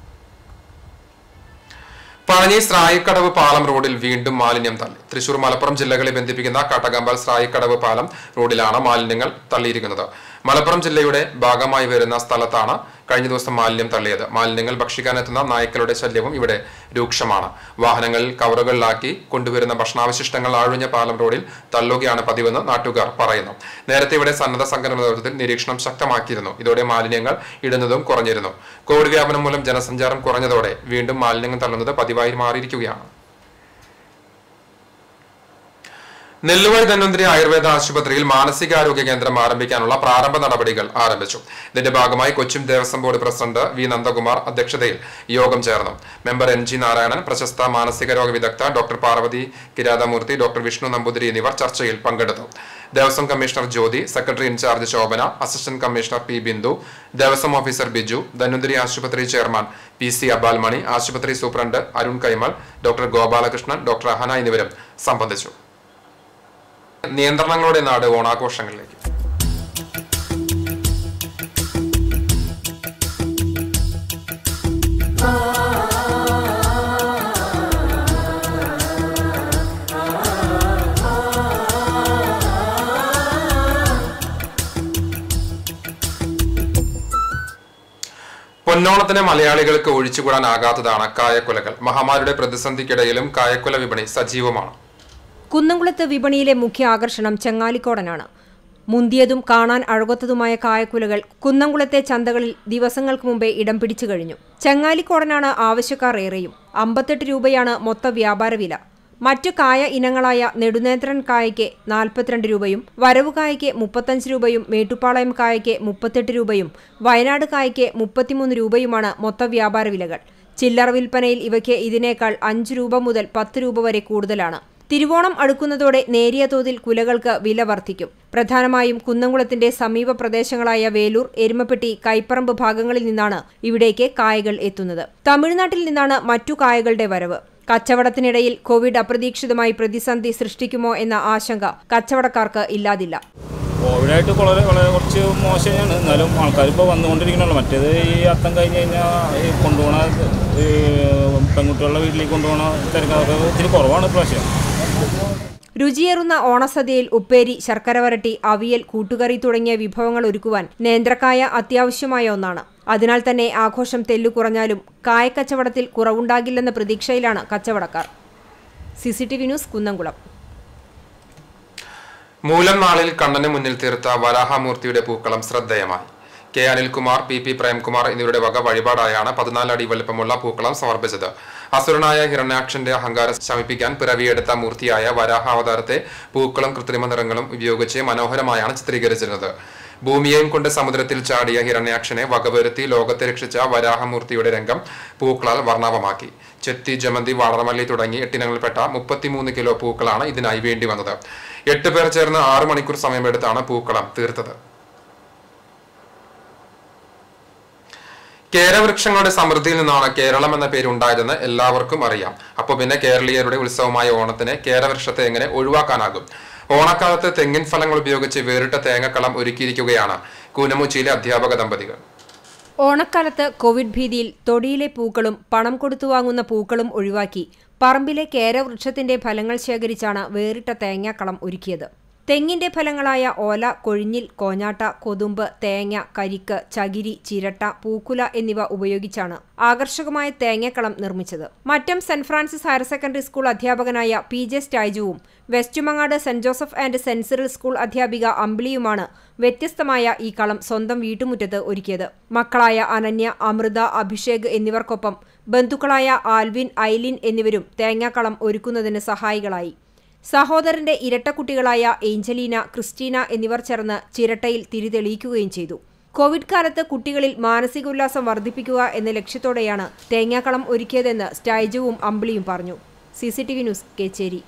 പഴനി സ്രായിക്കടവ് പാലം റോഡിൽ വീണ്ടും മാലിന്യം തള്ളി തൃശൂർ മലപ്പുറം ജില്ലകളെ ബന്ധിപ്പിക്കുന്ന കാട്ടകമ്പാൽ സ്രായിക്കടവ് പാലം റോഡിലാണ് മാലിന്യങ്ങൾ തള്ളിയിരിക്കുന്നത് മലപ്പുറം ജില്ലയുടെ ഭാഗമായി വരുന്ന സ്ഥലത്താണ് കഴിഞ്ഞ ദിവസം മാലിന്യം തള്ളിയത് മാലിന്യങ്ങൾ ഭക്ഷിക്കാനെത്തുന്ന നായ്ക്കളുടെ ശല്യവും ഇവിടെ രൂക്ഷമാണ് വാഹനങ്ങളിൽ കവറുകളിലാക്കി കൊണ്ടുവരുന്ന ഭക്ഷണാവശിഷ്ടങ്ങൾ ആഴുഞ്ഞ പാലം റോഡിൽ തള്ളുകയാണ് പതിവെന്ന് നാട്ടുകാർ പറയുന്നു നേരത്തെ ഇവിടെ സന്നദ്ധ സംഘടന നേതൃത്വത്തിൽ നിരീക്ഷണം ശക്തമാക്കിയിരുന്നു ഇതോടെ മാലിന്യങ്ങൾ ഇടുന്നതും കുറഞ്ഞിരുന്നു കോവിഡ് വ്യാപനം മൂലം ജനസഞ്ചാരം കുറഞ്ഞതോടെ വീണ്ടും മാലിന്യങ്ങൾ തള്ളുന്നത് പതിവായി മാറിയിരിക്കുകയാണ് നെല്ലുവഴി ധന്വന്തരി ആയുർവേദ ആശുപത്രിയിൽ മാനസികാരോഗ്യ കേന്ദ്രം ആരംഭിക്കാനുള്ള പ്രാരംഭ നടപടികൾ ആരംഭിച്ചു ഇതിന്റെ ഭാഗമായി Cochin Devaswom board president V Nandakumar അധ്യക്ഷതയിൽ യോഗം ചേർന്നു മെമ്പർ എൻ ജി നാരായണൻ പ്രശസ്ത മാനസികരോഗ വിദഗ്ധ ഡോക്ടർ പാർവതി കിരാതമൂർത്തി ഡോക്ടർ വിഷ്ണു നമ്പൂതിരി എന്നിവർ ചർച്ചയിൽ പങ്കെടുത്തു Devaswom commissioner Jyothi secretary in charge Shobhana assistant commissioner P Bindu Devaswom officer Biju Dhanwantari ആശുപത്രി ചെയർമാൻ പി സി അബാൽമണി ആശുപത്രി superintendent Arun Kaimal doctor Gopalakrishnan doctor Ahana എന്നിവരും സംബന്ധിച്ചു നിയന്ത്രണങ്ങളുടെ നാട് ഓണാഘോഷങ്ങളിലേക്ക് പൊന്നോണത്തിന് മലയാളികൾക്ക് ഒഴിച്ചുകൂടാനാകാത്തതാണ് കായക്കൊലകൾ മഹാമാരിയുടെ പ്രതിസന്ധിക്കിടയിലും കായക്കൊല വിപണി സജീവമാണ് കുന്നംകുളത്ത് വിപണിയിലെ മുഖ്യ ആകർഷണം ചെങ്ങാലിക്കോടനാണ് മുന്തിയതും കാണാൻ അഴകൊത്തതുമായ കായക്കുലകൾ കുന്നംകുളത്തെ ചന്തകളിൽ ദിവസങ്ങൾക്ക് മുമ്പേ ഇടം പിടിച്ചു കഴിഞ്ഞു ചെങ്ങാലിക്കോടനാണ് ആവശ്യക്കാർ ഏറെയും അമ്പത്തെട്ട് രൂപയാണ് മൊത്ത വ്യാപാര വില മറ്റു കായ ഇനങ്ങളായ നെടുനേത്രൻ കായയ്ക്ക് നാൽപ്പത്തിരണ്ട് രൂപയും വരവു കായയ്ക്ക് മുപ്പത്തഞ്ച് രൂപയും മേട്ടുപ്പാളയം കായയ്ക്ക് മുപ്പത്തെട്ട് രൂപയും വയനാട് കായയ്ക്ക് മുപ്പത്തിമൂന്ന് രൂപയുമാണ് മൊത്ത വ്യാപാര വിലകൾ ചില്ലറ വിൽപ്പനയിൽ ഇവയ്ക്ക് ഇതിനേക്കാൾ അഞ്ച് രൂപ മുതൽ പത്ത് രൂപ വരെ കൂടുതലാണ് തിരുവോണം അടുക്കുന്നതോടെ നേരിയ തോതിൽ കുലകൾക്ക് വില വർദ്ധിക്കും പ്രധാനമായും കുന്നംകുളത്തിന്റെ സമീപ പ്രദേശങ്ങളായ വേലൂർ എരുമപ്പെട്ടി കൈപ്പറമ്പ് ഭാഗങ്ങളിൽ നിന്നാണ് ഇവിടേക്ക് കായകൾ എത്തുന്നത് തമിഴ്നാട്ടിൽ നിന്നാണ് മറ്റു കായകളുടെ വരവ് കച്ചവടത്തിനിടയിൽ കോവിഡ് അപ്രതീക്ഷിതമായി പ്രതിസന്ധി സൃഷ്ടിക്കുമോ എന്ന ആശങ്ക കച്ചവടക്കാർക്ക് ഇല്ലാതില്ല കോവിഡായിട്ട് വളരെ വളരെ കുറച്ച് മോശമാണ് എന്നാലും ആൾക്കാർ ഇപ്പോൾ വന്നുകൊണ്ടിരിക്കണുള്ളൂ മറ്റേത് ഈ അത്തം കഴിഞ്ഞ് കഴിഞ്ഞാൽ ഈ കൊണ്ടുപോകണ ഈ പെൺകുട്ടികളുടെ വീട്ടിലേക്ക് കൊണ്ടുപോകണ തിരക്കൊക്കെ ഇത്തിരി കുറവാണ് ഇപ്രാവശ്യം രുചിയേറുന്ന ഓണസദ്യയിൽ ഉപ്പേരി ശർക്കര വരട്ടി അവിയൽ കൂട്ടുകറി തുടങ്ങിയ വിഭവങ്ങൾ ഒരുക്കുവാൻ നേന്ത്രക്കായ അത്യാവശ്യമായ ഒന്നാണ് അതിനാൽ തന്നെ ആഘോഷം തെല്ലു കുറഞ്ഞാലും കായക്കച്ചവടത്തിൽ കുറവുണ്ടാകില്ലെന്ന പ്രതീക്ഷയിലാണ് കച്ചവടക്കാർ സിസിടിവി ന്യൂസ് കുന്നംകുളം മൂലം നാളിൽ കണ്ണന് മുന്നിൽ തീർത്ത വരാഹമൂർത്തിയുടെ പൂക്കളം ശ്രദ്ധേയമായി K Anilkumar P P Premkumar എന്നിവരുടെ വക വഴിപാടായാണ് പതിനാല് അടി വലുപ്പമുള്ള പൂക്കളം സമർപ്പിച്ചത് അസുരനായ ഹിരണ്യാക്ഷന്റെ അഹങ്കാരം ശമിപ്പിക്കാൻ പിറവിയെടുത്ത മൂർത്തിയായ വരാഹാവതാരത്തെ പൂക്കളും കൃത്രിമ നിറങ്ങളും ഉപയോഗിച്ച് മനോഹരമായാണ് ചിത്രീകരിച്ചിരുന്നത് ഭൂമിയെയും കൊണ്ട് സമുദ്രത്തിൽ ചാടിയ ഹിരണ്യാക്ഷനെ വകവരുത്തി ലോകത്തെ രക്ഷിച്ച വരാഹമൂർത്തിയുടെ രംഗം പൂക്കളാൽ വർണ്ണാഭമാക്കി ചെത്തി ജമന്തി വളർമല്ലി തുടങ്ങി എട്ടിനങ്ങളിൽപ്പെട്ട മുപ്പത്തിമൂന്ന് കിലോ പൂക്കളാണ് ഇതിനായി വേണ്ടി വന്നത് എട്ട് പേർ ചേർന്ന് ആറ് മണിക്കൂർ സമയമെടുത്താണ് പൂക്കളം തീർത്തത് കേരവൃക്ഷങ്ങളുടെ സമൃദ്ധിയിൽ നിന്നാണ് കേരളം എന്ന പേര് ഉണ്ടായതെന്ന് എല്ലാവർക്കും അറിയാം അപ്പൊ പിന്നെ കേരളീയരുടെ ഉത്സവമായ ഓണത്തിന് കേരവൃക്ഷത്തെ എങ്ങനെ ഒഴിവാക്കാനാകും ഓണക്കാലത്ത് തെങ്ങിൻ ഫലങ്ങൾ ഉപയോഗിച്ച് വേറിട്ട തേങ്ങക്കളം ഒരുക്കിയിരിക്കുകയാണ് കൂനമുച്ചിയിലെ അധ്യാപക ദമ്പതികൾ ഓണക്കാലത്ത് കോവിഡ് ഭീതിയിൽ തൊടിയിലെ പൂക്കളും പണം കൊടുത്തു വാങ്ങുന്ന പൂക്കളും ഒഴിവാക്കി പറമ്പിലെ കേരവൃക്ഷത്തിന്റെ ഫലങ്ങൾ ശേഖരിച്ചാണ് വേറിട്ട തേങ്ങാക്കളം ഒരുക്കിയത് തെങ്ങിന്റെ ഫലങ്ങളായ ഓല കൊഴിഞ്ഞിൽ കോഞ്ഞാട്ട കൊതുമ്പ് തേങ്ങ കരിക്ക് ചകിരി ചിരട്ട പൂക്കുല എന്നിവ ഉപയോഗിച്ചാണ് ആകർഷകമായ തേങ്ങക്കളം നിർമ്മിച്ചത് Mattom saint Francis higher secondary school അധ്യാപകനായ പി ജെ സ്റ്റൈജുവും വെസ്റ്റുമങ്ങാട് saint Joseph and saint Cyril school അധ്യാപിക അമ്പിളിയുമാണ് വ്യത്യസ്തമായ ഈ കളം സ്വന്തം വീട്ടുമുറ്റത്ത് ഒരുക്കിയത് മക്കളായ അനന്യ അമൃത അഭിഷേക് എന്നിവർക്കൊപ്പം ബന്ധുക്കളായ ആൽവിൻ ഐലിൻ എന്നിവരും തേങ്ങാക്കളം ഒരുക്കുന്നതിന് സഹായികളായി സഹോദരന്റെ ഇരട്ടക്കുട്ടികളായ ഏഞ്ചലീന ക്രിസ്റ്റീന എന്നിവർ ചേർന്ന് ചിരട്ടയിൽ തിരിതെളിയിക്കുകയും ചെയ്തു കോവിഡ് കാലത്ത് കുട്ടികളിൽ മാനസികോല്ലാസം വർദ്ധിപ്പിക്കുക എന്ന ലക്ഷ്യത്തോടെയാണ് തേങ്ങാക്കളം ഒരുക്കിയതെന്ന് സ്റ്റൈജുവും അമ്പിളിയും പറഞ്ഞു C C T V news Kechery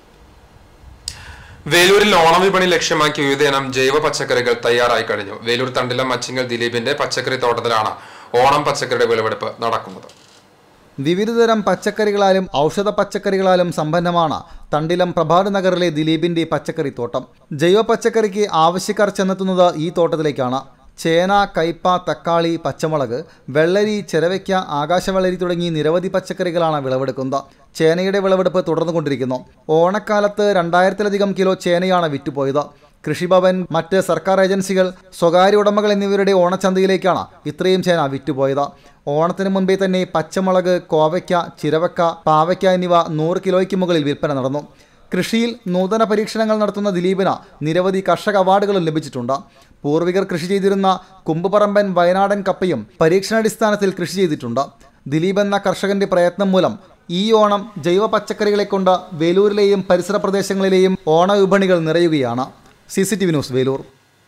വേലൂരിൽ ഓണം വിപണി ലക്ഷ്യമാക്കി വിവിധയിനം ജൈവ പച്ചക്കറികൾ തയ്യാറായി കഴിഞ്ഞു വേലൂർ തണ്ടിലം മച്ചിങ്ങൽ ദിലീപിന്റെ പച്ചക്കറി തോട്ടത്തിലാണ് ഓണം പച്ചക്കറിയുടെ വിളവെടുപ്പ് നടക്കുന്നത് വിവിധതരം പച്ചക്കറികളാലും ഔഷധ പച്ചക്കറികളാലും സമ്പന്നമാണ് തണ്ടിലം പ്രഭാത് നഗറിലെ ദിലീപിന്റെ പച്ചക്കറി തോട്ടം ജൈവ പച്ചക്കറിക്ക് ആവശ്യക്കാർ ചെന്നെത്തുന്നത് ഈ തോട്ടത്തിലേക്കാണ് ചേന കയ്പ തക്കാളി പച്ചമുളക് വെള്ളരി ചെരവയ്ക്ക ആകാശവെള്ളരി തുടങ്ങി നിരവധി പച്ചക്കറികളാണ് വിളവെടുക്കുന്നത് ചേനയുടെ വിളവെടുപ്പ് തുടർന്നുകൊണ്ടിരിക്കുന്നു ഓണക്കാലത്ത് രണ്ടായിരത്തിലധികം കിലോ ചേനയാണ് വിറ്റുപോയത് കൃഷിഭവൻ മറ്റ് സർക്കാർ ഏജൻസികൾ സ്വകാര്യ ഉടമകൾ എന്നിവരുടെ ഓണച്ചന്തയിലേക്കാണ് ഇത്രയും ചേന വിറ്റുപോയത് ഓണത്തിന് മുൻപേ തന്നെ പച്ചമുളക് കോവയ്ക്ക ചിരവക്ക പാവയ്ക്ക എന്നിവ നൂറ് കിലോയ്ക്ക് മുകളിൽ വിൽപ്പന നടന്നു കൃഷിയിൽ നൂതന പരീക്ഷണങ്ങൾ നടത്തുന്ന ദിലീപിന് നിരവധി കർഷക അവാർഡുകളും ലഭിച്ചിട്ടുണ്ട് പൂർവികർ കൃഷി ചെയ്തിരുന്ന കുമ്പുപറമ്പൻ വയനാടൻ കപ്പയും പരീക്ഷണാടിസ്ഥാനത്തിൽ കൃഷി ചെയ്തിട്ടുണ്ട് ദിലീപ് എന്ന കർഷകന്റെ പ്രയത്നം മൂലം ഈ ഓണം ജൈവ പച്ചക്കറികളെ കൊണ്ട് വേലൂരിലെയും പരിസര പ്രദേശങ്ങളിലെയും ഓണവിപണികൾ നിറയുകയാണ് C C T V news Velur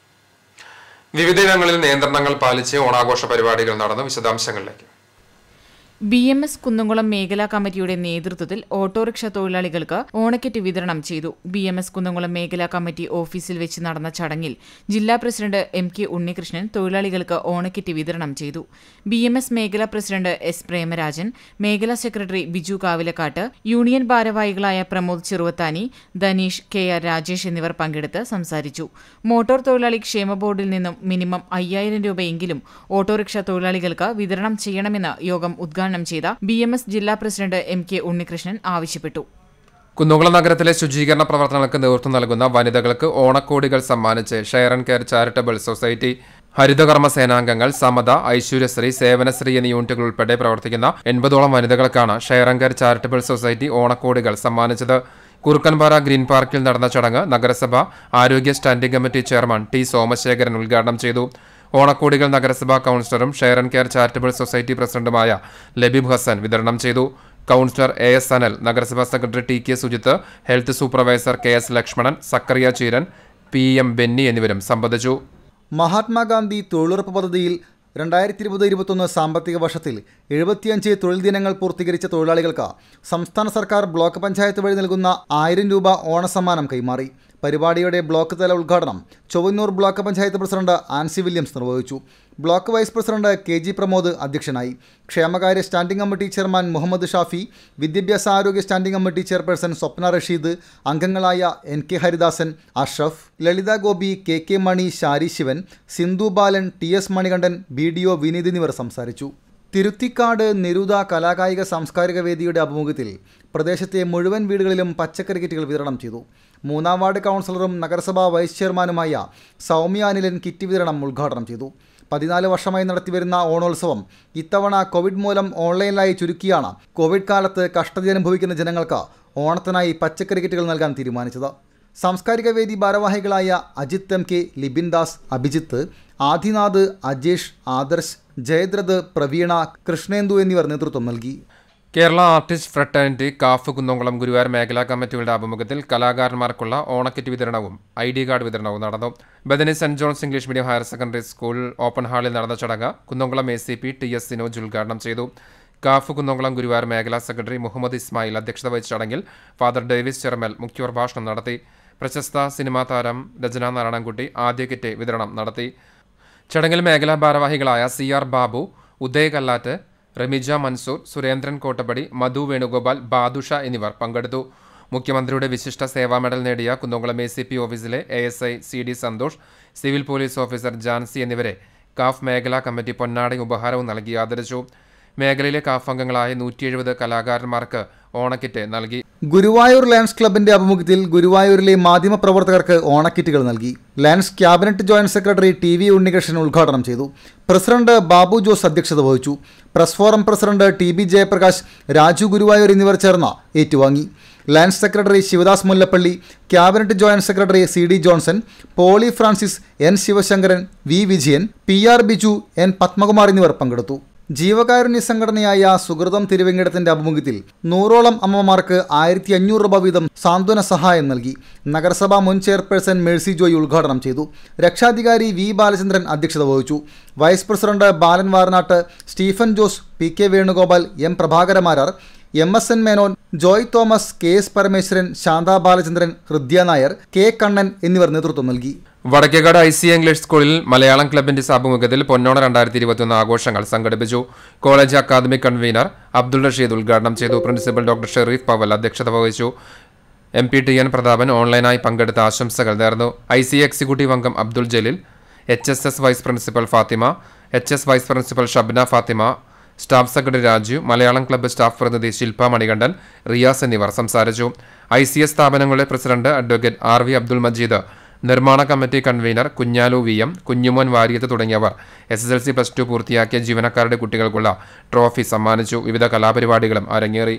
വിവിധയിടങ്ങളിൽ നിയന്ത്രണങ്ങൾ പാലിച്ച് ഓണാഘോഷ പരിപാടികൾ നടന്നു വിശദാംശങ്ങളിലേക്ക് ബി എം എസ് കുന്നംകുളം മേഖലാ കമ്മിറ്റിയുടെ നേതൃത്വത്തിൽ ഓട്ടോറിക്ഷ തൊഴിലാളികൾക്ക് ഓണക്കിറ്റ് വിതരണം ചെയ്തു ബി എം എസ് കുന്നംകുളം മേഖലാ കമ്മിറ്റി ഓഫീസിൽ വെച്ച് നടന്ന ചടങ്ങിൽ ജില്ലാ പ്രസിഡന്റ് എം കെ ഉണ്ണികൃഷ്ണൻ തൊഴിലാളികൾക്ക് ഓണക്കിറ്റ് വിതരണം ചെയ്തു ബി എം എസ് മേഖലാ പ്രസിഡന്റ് എസ് പ്രേമരാജൻ മേഖലാ സെക്രട്ടറി ബിജു കാവിലക്കാട്ട് യൂണിയൻ ഭാരവാഹികളായ പ്രമോദ് ചെറുവത്താനി ധനീഷ് കെ ആർ രാജേഷ് എന്നിവർ പങ്കെടുത്ത് സംസാരിച്ചു മോട്ടോർ തൊഴിലാളി ക്ഷേമ ബോർഡിൽ നിന്നും മിനിമം അയ്യായിരം രൂപയെങ്കിലും ഓട്ടോറിക്ഷ തൊഴിലാളികൾക്ക് വിതരണം ചെയ്യണമെന്ന് യോഗം ഉദ്ഘാടനം ചെയ്ത ബി എം എസ് ജില്ലാ പ്രസിഡന്റ് എം കെ ഉണ്ണികൃഷ്ണൻ ആവശ്യപ്പെട്ടു കുന്നംകുളം നഗരത്തിലെ ശുചീകരണ പ്രവർത്തനങ്ങൾക്ക് നേതൃത്വം നൽകുന്ന വനിതകൾക്ക് ഓണക്കോടികൾ സമ്മാനിച്ച് share and care charitable society ഹരിതകർമ്മ സേനാംഗങ്ങൾ സമത ഐശ്വര്യശ്രീ സേവനശ്രീ എന്നീ യൂണിറ്റുകൾ ഉൾപ്പെടെ പ്രവർത്തിക്കുന്ന എൺപതോളം വനിതകൾക്കാണ് share and care charitable society ഓണക്കോടികൾ സമ്മാനിച്ചത് കുറുക്കൻപാറ ഗ്രീൻ പാർക്കിൽ നടന്ന ചടങ്ങ് നഗരസഭ ആരോഗ്യ standing committee chairman T Somasekharan ഉദ്ഘാടനം ചെയ്തു ഓണക്കോടികൾ നഗരസഭാ കൗൺസിലറും share and care charitable society പ്രസിഡന്റുമായ ലബീബ് ഹസൻ വിതരണം ചെയ്തു കൗൺസിലർ എ എസ് അനൽ നഗരസഭാ secretary T K Sujith health supervisor K S Lakshmanan Zakariya Cheeran P M Benny എന്നിവരും സംബന്ധിച്ചു മഹാത്മാഗാന്ധി തൊഴിലുറപ്പ് പദ്ധതിയിൽ രണ്ടായിരത്തി ഇരുപത് ഇരുപത്തൊന്ന് സാമ്പത്തിക വർഷത്തിൽ എഴുപത്തിയഞ്ച് തൊഴിൽ ദിനങ്ങൾ പൂർത്തീകരിച്ച തൊഴിലാളികൾക്ക് സംസ്ഥാന സർക്കാർ ബ്ലോക്ക് പഞ്ചായത്ത് വഴി നൽകുന്ന ആയിരം രൂപ ഓണസമ്മാനം കൈമാറി പരിപാടിയുടെ ബ്ലോക്ക് തല ഉദ്ഘാടനം Chowwannur block panchayat president Ancy Williams നിർവഹിച്ചു block vice president K G Pramod അധ്യക്ഷനായി ക്ഷേമകാര്യ standing committee chairman Muhammad Shafi വിദ്യാഭ്യാസ ആരോഗ്യ standing committee chairperson Swapna Rasheed അംഗങ്ങളായ N K Haridasan Ashraf Lalitha Gopi K K Mani Shari Sivan Sindhu Balan T S Manikandan B D O Vineeth എന്നിവർ സംസാരിച്ചു തിരുത്തിക്കാട് നിരുത കലാകായിക സാംസ്കാരിക വേദിയുടെ ആഭിമുഖ്യത്തിൽ പ്രദേശത്തെ മുഴുവൻ വീടുകളിലും പച്ചക്കറി കിറ്റുകൾ വിതരണം ചെയ്തു മൂന്നാം വാർഡ് കൗൺസിലറും നഗരസഭാ വൈസ് ചെയർമാനുമായ സൗമ്യ അനിലൻ കിറ്റ് വിതരണം ഉദ്ഘാടനം ചെയ്തു പതിനാല് വർഷമായി നടത്തിവരുന്ന ഓണോത്സവം ഇത്തവണ കോവിഡ് മൂലം ഓൺലൈനിലായി ചുരുക്കിയാണ് കോവിഡ് കാലത്ത് കഷ്ടത അനുഭവിക്കുന്ന ജനങ്ങൾക്ക് ഓണത്തിനായി പച്ചക്കറി കിറ്റുകൾ നൽകാൻ തീരുമാനിച്ചത് സാംസ്കാരിക വേദി ഭാരവാഹികളായ അജിത് എം കെ ലിബിൻ ദാസ് അഭിജിത്ത് ആദിനാഥ് അജേഷ് ആദർശ് ജയദ്രഥ് പ്രവീണ കൃഷ്ണേന്ദു എന്നിവർ നേതൃത്വം നൽകി Kerala artist fraternity KAF Kunnamkulam Guruvayur മേഖലാ കമ്മിറ്റികളുടെ ആഭിമുഖ്യത്തിൽ കലാകാരന്മാർക്കുള്ള ഓണക്കിറ്റ് വിതരണവും ഐ ഡി കാർഡ് വിതരണവും നടന്നു Bethany saint John's English medium higher secondary school open ഹാളിൽ നടന്ന ചടങ്ങ് Kunnamkulam A C P T S Sinoj ഉദ്ഘാടനം ചെയ്തു കാഫ് കുന്നംകുളം ഗുരുവായൂർ മേഖലാ സെക്രട്ടറി മുഹമ്മദ് ഇസ്മായിൽ അധ്യക്ഷത വഹിച്ച ചടങ്ങിൽ ഫാദർ ഡേവിസ് ചെറമൽ മുഖ്യപ്രഭാഷണം നടത്തി പ്രശസ്ത സിനിമാ താരം രചന നാരായണൻകുട്ടി ആദ്യ കിറ്റ് വിതരണം നടത്തി ചടങ്ങിൽ മേഖലാ ഭാരവാഹികളായ സി ആർ ബാബു ഉദയ് കല്ലാറ്റ് റമിജ മൻസൂർ സുരേന്ദ്രൻ കോട്ടപ്പടി മധു വേണുഗോപാൽ ബാദുഷ എന്നിവർ പങ്കെടുത്തു മുഖ്യമന്ത്രിയുടെ വിശിഷ്ട സേവാ മെഡൽ നേടിയ കുന്നംകുളം എ സി പി ഓഫീസിലെ A S I C D Santhosh civil police officer Jancy എന്നിവരെ കാഫ് മേഖലാ കമ്മിറ്റി പൊന്നാടയും ഉപഹാരവും നൽകി ആദരിച്ചു മേഖലയിലെ കാഫ് അംഗങ്ങളായ നൂറ്റി എഴുപത് കലാകാരന്മാർക്ക് ഓണക്കിറ്റ് നൽകി ഗുരുവായൂർ ലയൺസ് ക്ലബിന്റെ ആഭിമുഖ്യത്തിൽ ഗുരുവായൂരിലെ മാധ്യമപ്രവർത്തകർക്ക് ഓണക്കിറ്റുകൾ നൽകി lions cabinet joint secretary T V Unnikrishnan ഉദ്ഘാടനം ചെയ്തു പ്രസിഡന്റ് ബാബു ജോസ് അധ്യക്ഷത വഹിച്ചു press forum president T B Jayaprakash Raju Guruvayur എന്നിവർ ചേർന്ന് ഏറ്റുവാങ്ങി lions secretary Sivadas Mullappally cabinet joint secretary C D Johnson Poly Francis N Sivasankaran V Vijayan P R Biju N Padmakumar എന്നിവർ പങ്കെടുത്തു ജീവകാരുണ്യ സംഘടനയായ സുഹൃതം തിരുവെങ്കിടത്തിന്റെ ആഭിമുഖ്യത്തിൽ നൂറോളം അമ്മമാർക്ക് ആയിരത്തി അഞ്ഞൂറ് രൂപ വീതം സാന്ത്വന സഹായം നൽകി നഗരസഭാ മുൻ ചെയർപേഴ്സൺ മേഴ്സി ജോയ് ഉദ്ഘാടനം ചെയ്തു രക്ഷാധികാരി വി ബാലചന്ദ്രൻ അധ്യക്ഷത വഹിച്ചു vice president Balan Varanatt Stephen Jose P K Venugopal M Prabhakaramarar M S N Menon Joy Thomas K S Parameswaran Santha Balachandran Hridya Nair K Kannan എന്നിവർ നേതൃത്വം നൽകി വടക്കേക്കാട് ഐ സി ഇംഗ്ലീഷ് സ്കൂളിൽ മലയാളം ക്ലബിന്റെ ആഭിമുഖ്യത്തിൽ പൊന്നോണ രണ്ടായിരത്തി ഇരുപത്തിയൊന്ന് ആഘോഷങ്ങൾ സംഘടിപ്പിച്ചു college academic convener Abdul Rasheed ഉദ്ഘാടനം ചെയ്തു പ്രിൻസിപ്പൽ ഡോക്ടർ ഷെറീഫ് പവൽ അധ്യക്ഷത വഹിച്ചു M P T N Prathapan ഓൺലൈനായി പങ്കെടുത്ത ആശംസകൾ നേർന്നു ഐ സി എക്സിക്യൂട്ടീവ് അംഗം Abdul Jaleel H S S vice principal Fathima H S vice principal Shabna Fathima staff secretary Raju Malayalam club staff പ്രതിനിധി ശില്പ മണികണ്ഠൻ റിയാസ് എന്നിവർ സംസാരിച്ചു ഐ സി എസ് സ്ഥാപനങ്ങളുടെ president advocate R V Abdul Majeed നിർമ്മാണ committee convener കുഞ്ഞാലു V M Kunjumon Variyath തുടങ്ങിയവർ S S L C plus two പൂർത്തിയാക്കിയ ജീവനക്കാരുടെ കുട്ടികൾക്കുള്ള ട്രോഫി സമ്മാനിച്ചു വിവിധ കലാപരിപാടികളും അരങ്ങേറി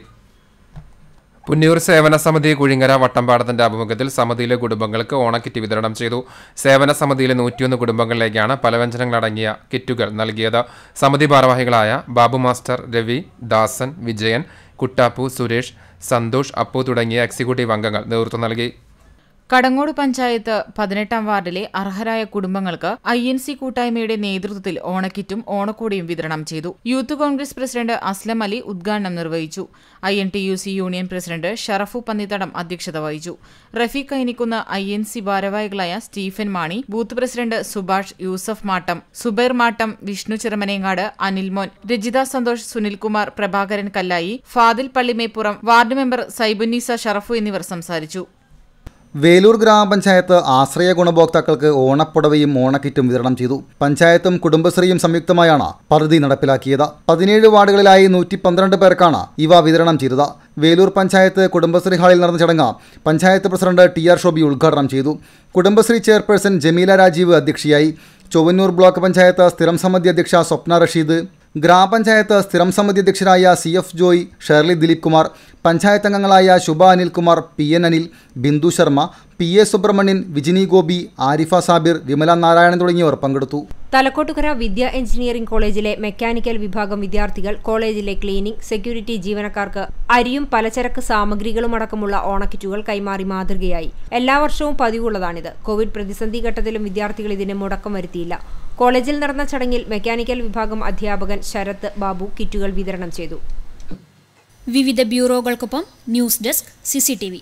പുന്നൂർ സേവന സമിതി കുഴിങ്ങര വട്ടമ്പാടത്തിന്റെ ആഭിമുഖ്യത്തിൽ സമിതിയിലെ കുടുംബങ്ങൾക്ക് ഓണക്കിറ്റ് വിതരണം ചെയ്തു സേവന സമിതിയിലെ നൂറ്റിയൊന്ന് കുടുംബങ്ങളിലേക്കാണ് പലവ്യഞ്ജനങ്ങളടങ്ങിയ കിറ്റുകൾ നൽകിയത് സമിതി ഭാരവാഹികളായ ബാബു മാസ്റ്റർ രവി ദാസൻ വിജയൻ കുട്ടാപ്പു സുരേഷ് സന്തോഷ് അപ്പു തുടങ്ങിയ എക്സിക്യൂട്ടീവ് അംഗങ്ങൾ നേതൃത്വം നൽകി കടങ്ങോട് പഞ്ചായത്ത് പതിനെട്ടാം വാർഡിലെ അർഹരായ കുടുംബങ്ങൾക്ക് ഐ എൻ സി കൂട്ടായ്മയുടെ നേതൃത്വത്തിൽ ഓണക്കിറ്റും ഓണക്കോടിയും വിതരണം ചെയ്തു യൂത്ത് കോൺഗ്രസ് പ്രസിഡന്റ് അസ്ലം അലി ഉദ്ഘാടനം നിർവഹിച്ചു I N T U C union president Sharafu Pannithadam അധ്യക്ഷത വഹിച്ചു Rafeeq Kainikkunna I N C ഭാരവാഹികളായ Stephen Mani booth president Subhash Yusuf Mattam Zubair Mattam Vishnu Chiramanengad Anilmon Rajitha Santhosh Sunilkumar Prabhakaran Kallayi Fadil Pallimeppuram ward member Saibunnisa Sharafu എന്നിവർ സംസാരിച്ചു വേലൂർ ഗ്രാമപഞ്ചായത്ത് ആശ്രയ ഗുണഭോക്താക്കൾക്ക് ഓണപ്പുടവയും ഓണക്കിറ്റും വിതരണം ചെയ്തു പഞ്ചായത്തും കുടുംബശ്രീയും സംയുക്തമായാണ് പദ്ധതി നടപ്പിലാക്കിയത് പതിനേഴ് വാർഡുകളിലായി നൂറ്റി പന്ത്രണ്ട് പേർക്കാണ് ഇവ വിതരണം ചെയ്തത് വേലൂർ പഞ്ചായത്ത് കുടുംബശ്രീ ഹാളിൽ നടന്ന ചടങ്ങ് panchayat president T R Shobi ഉദ്ഘാടനം ചെയ്തു കുടുംബശ്രീ ചെയർപേഴ്സൺ ജമീല രാജീവ് അധ്യക്ഷയായി ചൊവ്വന്നൂർ ബ്ലോക്ക് പഞ്ചായത്ത് സ്ഥിരം സമിതി അധ്യക്ഷ സ്വപ്ന റഷീദ് ഗ്രാമപഞ്ചായത്ത് സ്ഥിരം സമിതി അധ്യക്ഷരായ സി എഫ് ജോയ് ഷേർലി ദിലീപ് കുമാർ പഞ്ചായത്ത് അംഗങ്ങളായ Shubha Anilkumar P N Anil Bindu Sharma P A Subrahmanian Vijini Gopi Arifa Sabir Vimala Narayanan തുടങ്ങിയവർ പങ്കെടുത്തു തലക്കോട്ടുകര വിദ്യ എഞ്ചിനീയറിംഗ് കോളേജിലെ മെക്കാനിക്കൽ വിഭാഗം വിദ്യാർത്ഥികൾ കോളേജിലെ ക്ലീനിംഗ് സെക്യൂരിറ്റി ജീവനക്കാർക്ക് അരിയും പലചരക്ക് സാമഗ്രികളും അടക്കമുള്ള ഓണക്കിറ്റുകൾ കൈമാറി മാതൃകയായി എല്ലാ വർഷവും പതിവുള്ളതാണിത് കോവിഡ് പ്രതിസന്ധി ഘട്ടത്തിലും വിദ്യാർത്ഥികൾ ഇതിന് മുടക്കം വരുത്തിയില്ല കോളേജിൽ നടന്ന ചടങ്ങിൽ മെക്കാനിക്കൽ വിഭാഗം അധ്യാപകൻ ശരത് ബാബു കിറ്റുകൾ വിതരണം ചെയ്തു വിവിധ ബ്യൂറോകൾക്കൊപ്പം ന്യൂസ് ഡെസ്ക് സിസിടിവി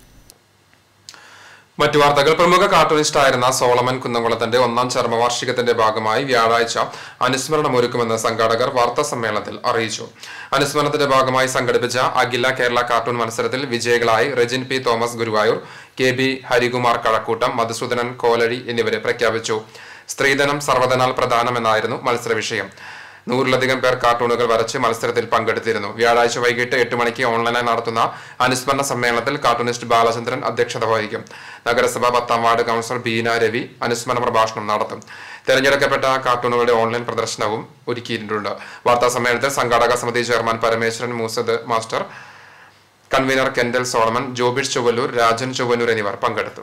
മറ്റു വാർത്തകൾ പ്രമുഖ കാർട്ടൂണിസ്റ്റായിരുന്ന സോളമൻ കുന്നംകുളത്തിന്റെ ഒന്നാം ചരമവാർഷികത്തിന്റെ ഭാഗമായി വ്യാഴാഴ്ച അനുസ്മരണം ഒരുക്കുമെന്ന് സംഘാടകർ വാർത്താ സമ്മേളനത്തിൽ അറിയിച്ചു അനുസ്മരണത്തിന്റെ ഭാഗമായി സംഘടിപ്പിച്ച അഖില കേരള കാർട്ടൂൺ മത്സരത്തിൽ വിജയികളായി Rejin P Thomas Guruvayur K B Harikumar Kazhakkoottam Madhusoodanan Kolazhy എന്നിവരെ പ്രഖ്യാപിച്ചു സ്ത്രീധനം സർവ്വധനാൽ പ്രധാനമെന്നായിരുന്നു മത്സര വിഷയം നൂറിലധികം പേർ കാർട്ടൂണുകൾ വരച്ച് മത്സരത്തിൽ പങ്കെടുത്തിരുന്നു വ്യാഴാഴ്ച വൈകിട്ട് എട്ട് മണിക്ക് ഓൺലൈനായി നടത്തുന്ന അനുസ്മരണ സമ്മേളനത്തിൽ കാർട്ടൂണിസ്റ്റ് ബാലചന്ദ്രൻ അധ്യക്ഷത വഹിക്കും നഗരസഭ പത്താം വാർഡ് കൗൺസിലർ ബീന രവി അനുസ്മരണ പ്രഭാഷണം നടത്തും തെരഞ്ഞെടുക്കപ്പെട്ട കാർട്ടൂണുകളുടെ ഓൺലൈൻ പ്രദർശനവും ഒരുക്കിയിട്ടുണ്ട് വാർത്താ സമ്മേളനത്തിൽ സംഘാടക സമിതി chairman Parameswaran Moosad master convener Kendal Solomon Jobish Chowwallur Rajan Chowwannur എന്നിവർ പങ്കെടുത്തു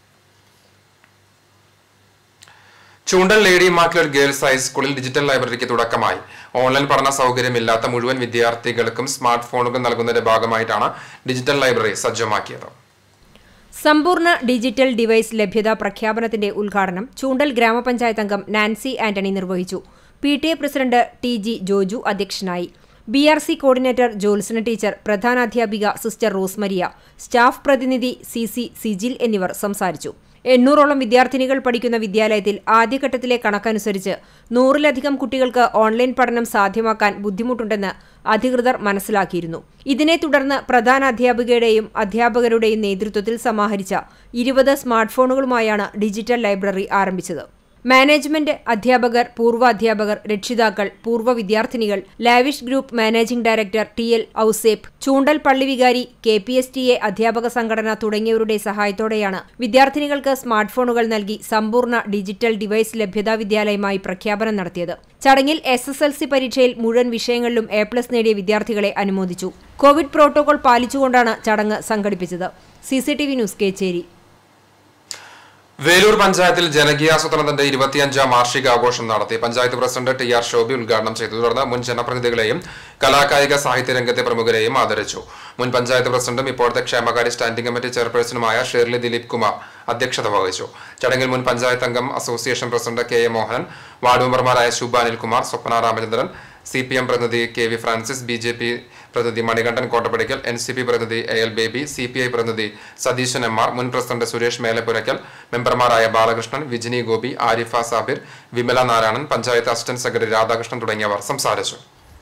ചൂണ്ടൽ ലേഡി മാക്ലർ ഗേൾസ് ഹൈസ്കൂളിൽ ഡിജിറ്റൽ ലൈബ്രറിക്ക് തുടക്കമായി ഓൺലൈൻ പഠന സൗകര്യമില്ലാത്ത മുഴുവൻ വിദ്യാർത്ഥികൾക്കും സ്മാർട്ട് ഫോണുകൾ നൽകുന്നതിന്റെ ഭാഗമായിട്ടാണ് ഡിജിറ്റൽ ലൈബ്രറി സജ്ജമാക്കിയത് സമ്പൂർണ്ണ ഡിജിറ്റൽ ഡിവൈസ് ലഭ്യത പ്രഖ്യാപനത്തിന്റെ ഉദ്ഘാടനം ചൂണ്ടൽ ഗ്രാമപഞ്ചായത്ത് അംഗം നാൻസി ആന്റണി നിർവഹിച്ചു P T A president T G Joju അധ്യക്ഷനായി B R C coordinator Jyotsna teacher പ്രധാനാധ്യാപിക സിസ്റ്റർ റോസ്മരിയ സ്റ്റാഫ് പ്രതിനിധി സി സി സിജിൽ എന്നിവർ സംസാരിച്ചു എണ്ണൂറോളം വിദ്യാർത്ഥിനികൾ പഠിക്കുന്ന വിദ്യാലയത്തിൽ ആദ്യഘട്ടത്തിലെ കണക്കനുസരിച്ച് നൂറിലധികം കുട്ടികൾക്ക് ഓൺലൈൻ പഠനം സാധ്യമാക്കാൻ ബുദ്ധിമുട്ടുണ്ടെന്ന് അധികൃതർ മനസ്സിലാക്കിയിരുന്നു ഇതിനെ തുടർന്ന് പ്രധാന അധ്യാപികയുടെയും അധ്യാപകരുടെയും നേതൃത്വത്തിൽ സമാഹരിച്ച ഇരുപത് സ്മാർട്ട് ഫോണുകളുമായാണ് ഡിജിറ്റൽ ലൈബ്രറി ആരംഭിച്ചത് മാനേജ്മെന്റ് അധ്യാപകർ പൂർവ്വ അധ്യാപകർ രക്ഷിതാക്കൾ പൂർവ്വ വിദ്യാർത്ഥിനികൾ Lavish group managing director T L Ouseph Choondal പള്ളി വികാരി K P S T A അധ്യാപക സംഘടന തുടങ്ങിയവരുടെ സഹായത്തോടെയാണ് വിദ്യാർത്ഥിനികൾക്ക് സ്മാർട്ട് ഫോണുകൾ നൽകി സമ്പൂർണ്ണ ഡിജിറ്റൽ ഡിവൈസ് ലഭ്യതാ വിദ്യാലയമായി പ്രഖ്യാപനം നടത്തിയത് ചടങ്ങിൽ എസ് എസ് എൽ സി പരീക്ഷയിൽ മുഴുവൻ വിഷയങ്ങളിലും എ പ്ലസ് നേടിയ വിദ്യാർത്ഥികളെ അനുമോദിച്ചു കോവിഡ് പ്രോട്ടോകോൾ പാലിച്ചുകൊണ്ടാണ് ചടങ്ങ് സംഘടിപ്പിച്ചത് C C T V news Kechery Veloor പഞ്ചായത്തിൽ ജനകീയാസൂത്രണത്തിന്റെ ഇരുപത്തിയഞ്ചാം വാർഷികാഘോഷം നടത്തി panchayat president T R Shobi ഉദ്ഘാടനം ചെയ്തു തുടർന്ന് മുൻ ജനപ്രതിനിധികളെയും കലാകായിക സാഹിത്യ രംഗത്തെ പ്രമുഖരെയും ആദരിച്ചു മുൻ പഞ്ചായത്ത് പ്രസിഡന്റും ഇപ്പോഴത്തെ ക്ഷേമകാര്യ സ്റ്റാൻഡിംഗ് കമ്മിറ്റി ചെയർപേഴ്സണുമായ ഷേർലി ദിലീപ് കുമാർ അധ്യക്ഷത വഹിച്ചു ചടങ്ങിൽ മുൻ പഞ്ചായത്ത് അംഗം association president K A Mohanan ward മെമ്പർമാരായ Shubha Anilkumar Swapna Ramachandran C P M പ്രതിനിധി K V Francis B J P പ്രതിനിധി Manikandan Kottappadikkal N C P പ്രതിനിധി A L Baby C P I പ്രതിനിധി സതീശൻ എം ആർ മുൻ പ്രസിഡന്റ് സുരേഷ് മേലപ്പുരയ്ക്കൽ മെമ്പർമാരായ ബാലകൃഷ്ണൻ വിജിനി ഗോപി ആരിഫ സാബിർ വിമല നാരായണൻ പഞ്ചായത്ത് അസിസ്റ്റന്റ് സെക്രട്ടറി രാധാകൃഷ്ണൻ തുടങ്ങിയവർ സംസാരിച്ചു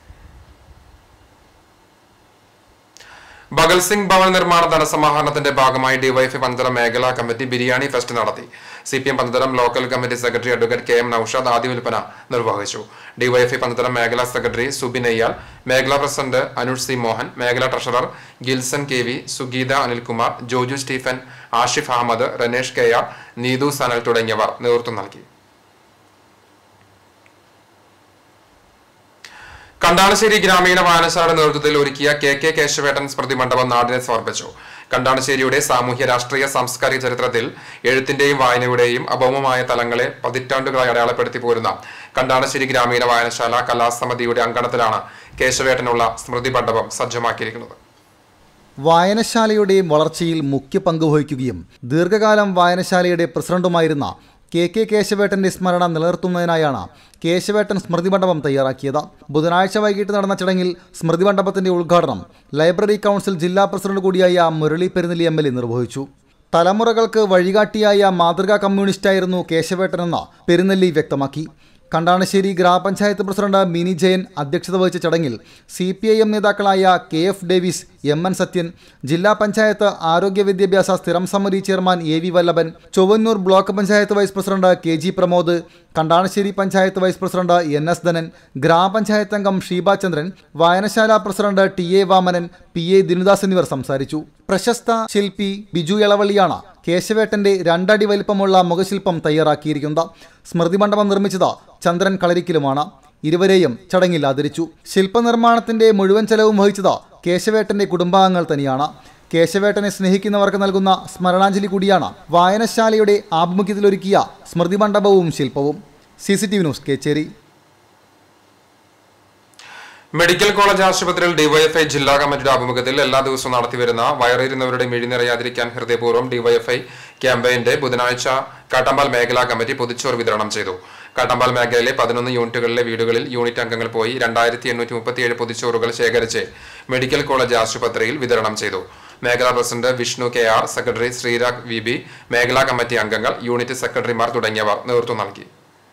ഭഗൽ സിംഗ് ഭവൻ നിർമ്മാണ ധനസമാഹരണത്തിന്റെ ഭാഗമായി ഡിവൈഎഫ്ഐ പന്തളം മേഖലാ കമ്മിറ്റി ബിരിയാണി ഫെസ്റ്റ് നടത്തി C P M Pandalam local committee secretary advocate K M Noushad ആദ്യ വിൽപ്പന നിർവഹിച്ചു ഡിവൈഎഫ്ഐ പന്തളം മേഖലാ സെക്രട്ടറി സുബിൻ അയ്യാൽ മേഖലാ പ്രസിഡന്റ് അനുഷ് സി മോഹൻ മേഖലാ treasurer Gilson K V Sugeetha Anilkumar Joju Stephen Ashif Ahammed Ranesh K R Neethu Sanal തുടങ്ങിയവർ നേതൃത്വം നൽകി കണ്ടാണശ്ശേരി ഗ്രാമീണ വായനശാലയുടെ നേതൃത്വത്തിൽ ഒരുക്കിയ കെ കെ കേശവേട്ടൻ സ്മൃതി മണ്ഡപം നാടിനെ സമർപ്പിച്ചു കണ്ടാണശ്ശേരിയുടെ സാമൂഹ്യ രാഷ്ട്രീയ സാംസ്കാരിക ചരിത്രത്തിൽ എഴുത്തിന്റെയും വായനയുടെയും അഭൗമമായ തലങ്ങളെ പതിറ്റാണ്ടുകളായി അടയാളപ്പെടുത്തി പോരുന്ന കണ്ടാണശ്ശേരി ഗ്രാമീണ വായനശാല കലാസമിതിയുടെ അങ്കണത്തിലാണ് കേശവേട്ടനുള്ള സ്മൃതി മണ്ഡപം സജ്ജമാക്കിയിരിക്കുന്നത് വായനശാലയുടെ വളർച്ചയിൽ മുഖ്യ പങ്ക് വഹിക്കുകയും ദീർഘകാലം വായനശാലയുടെ പ്രസിഡന്റുമായിരുന്ന കെ കെ കേശവേട്ടന്റെ സ്മരണ നിലനിർത്തുന്നതിനായാണ് കേശവേട്ടൻ സ്മൃതി മണ്ഡപം തയ്യാറാക്കിയത് ബുധനാഴ്ച വൈകിട്ട് നടന്ന ചടങ്ങിൽ സ്മൃതി മണ്ഡപത്തിന്റെ ഉദ്ഘാടനം ലൈബ്രറി കൗൺസിൽ ജില്ലാ പ്രസിഡന്റ് കൂടിയായ Murali Perunnelli M L A നിർവഹിച്ചു തലമുറകൾക്ക് വഴികാട്ടിയായ മാതൃകാ കമ്മ്യൂണിസ്റ്റായിരുന്നു കേശവേട്ടനെന്ന് പെരുന്നെല്ലി വ്യക്തമാക്കി കണ്ടാണശ്ശേരി ഗ്രാമപഞ്ചായത്ത് പ്രസിഡന്റ് മിനി ജയൻ അധ്യക്ഷത വഹിച്ച ചടങ്ങിൽ സി പി ഐ എം നേതാക്കളായ K F Davis M N Sathyan ജില്ലാ പഞ്ചായത്ത് ആരോഗ്യ വിദ്യാഭ്യാസ സ്ഥിരം സമിതി chairman A V Vallabhan Chowwannur block panchayat vice president K G Pramod Kandanassery panchayat vice president N S Dhanan ഗ്രാമപഞ്ചായത്ത് അംഗം ഷീബ ചന്ദ്രൻ വായനശാല president T A Vamanan P A Dinudas എന്നിവർ സംസാരിച്ചു പ്രശസ്ത ശില്പി ബിജു ഇളവള്ളിയാണ് കേശവേട്ടന്റെ രണ്ടടി വലിപ്പമുള്ള മുഖശില്പം തയ്യാറാക്കിയിരിക്കുന്നത് സ്മൃതി മണ്ഡപം നിർമ്മിച്ചത് ചന്ദ്രൻ കളരിക്കലുമാണ് ഇരുവരെയും ചടങ്ങിൽ ആദരിച്ചു ശില്പനിർമ്മാണത്തിന്റെ മുഴുവൻ ചെലവും വഹിച്ചത് കേശവേട്ടന്റെ കുടുംബാംഗങ്ങൾ തന്നെയാണ് കേശവേട്ടനെ സ്നേഹിക്കുന്നവർക്ക് നൽകുന്ന സ്മരണാഞ്ജലി കൂടിയാണ് വായനശാലയുടെ ആഭിമുഖ്യത്തിലൊരുക്കിയ സ്മൃതി മണ്ഡപവും ശില്പവും C C T V news Kechery medical college ആശുപത്രിയിൽ ഡിവൈഎഫ്ഐ ജില്ലാ കമ്മിറ്റിയുടെ ആഭിമുഖ്യത്തിൽ എല്ലാ ദിവസവും നടത്തിവരുന്ന വയറിയിരുന്നവരുടെ മിഴി നിറയാതിരിക്കാൻ ഹൃദയപൂർവ്വം ഡിവൈഎഫ്ഐ ക്യാമ്പയിന്റെ ബുധനാഴ്ച കാട്ടമ്പാൽ മേഖലാ കമ്മിറ്റി പൊതിച്ചോറ് വിതരണം ചെയ്തു കാട്ടമ്പാൽ മേഖലയിലെ പതിനൊന്ന് യൂണിറ്റുകളിലെ വീടുകളിൽ യൂണിറ്റ് അംഗങ്ങൾ പോയി രണ്ടായിരത്തി എണ്ണൂറ്റി മുപ്പത്തിയേഴ് പൊതിച്ചോറുകൾ ശേഖരിച്ച് മെഡിക്കൽ കോളേജ് ആശുപത്രിയിൽ വിതരണം ചെയ്തു മേഖലാ president Vishnu K R secretary Sreerag V B മേഖലാ കമ്മിറ്റി അംഗങ്ങൾ യൂണിറ്റ് സെക്രട്ടറിമാർ തുടങ്ങിയവർ നേതൃത്വം നൽകി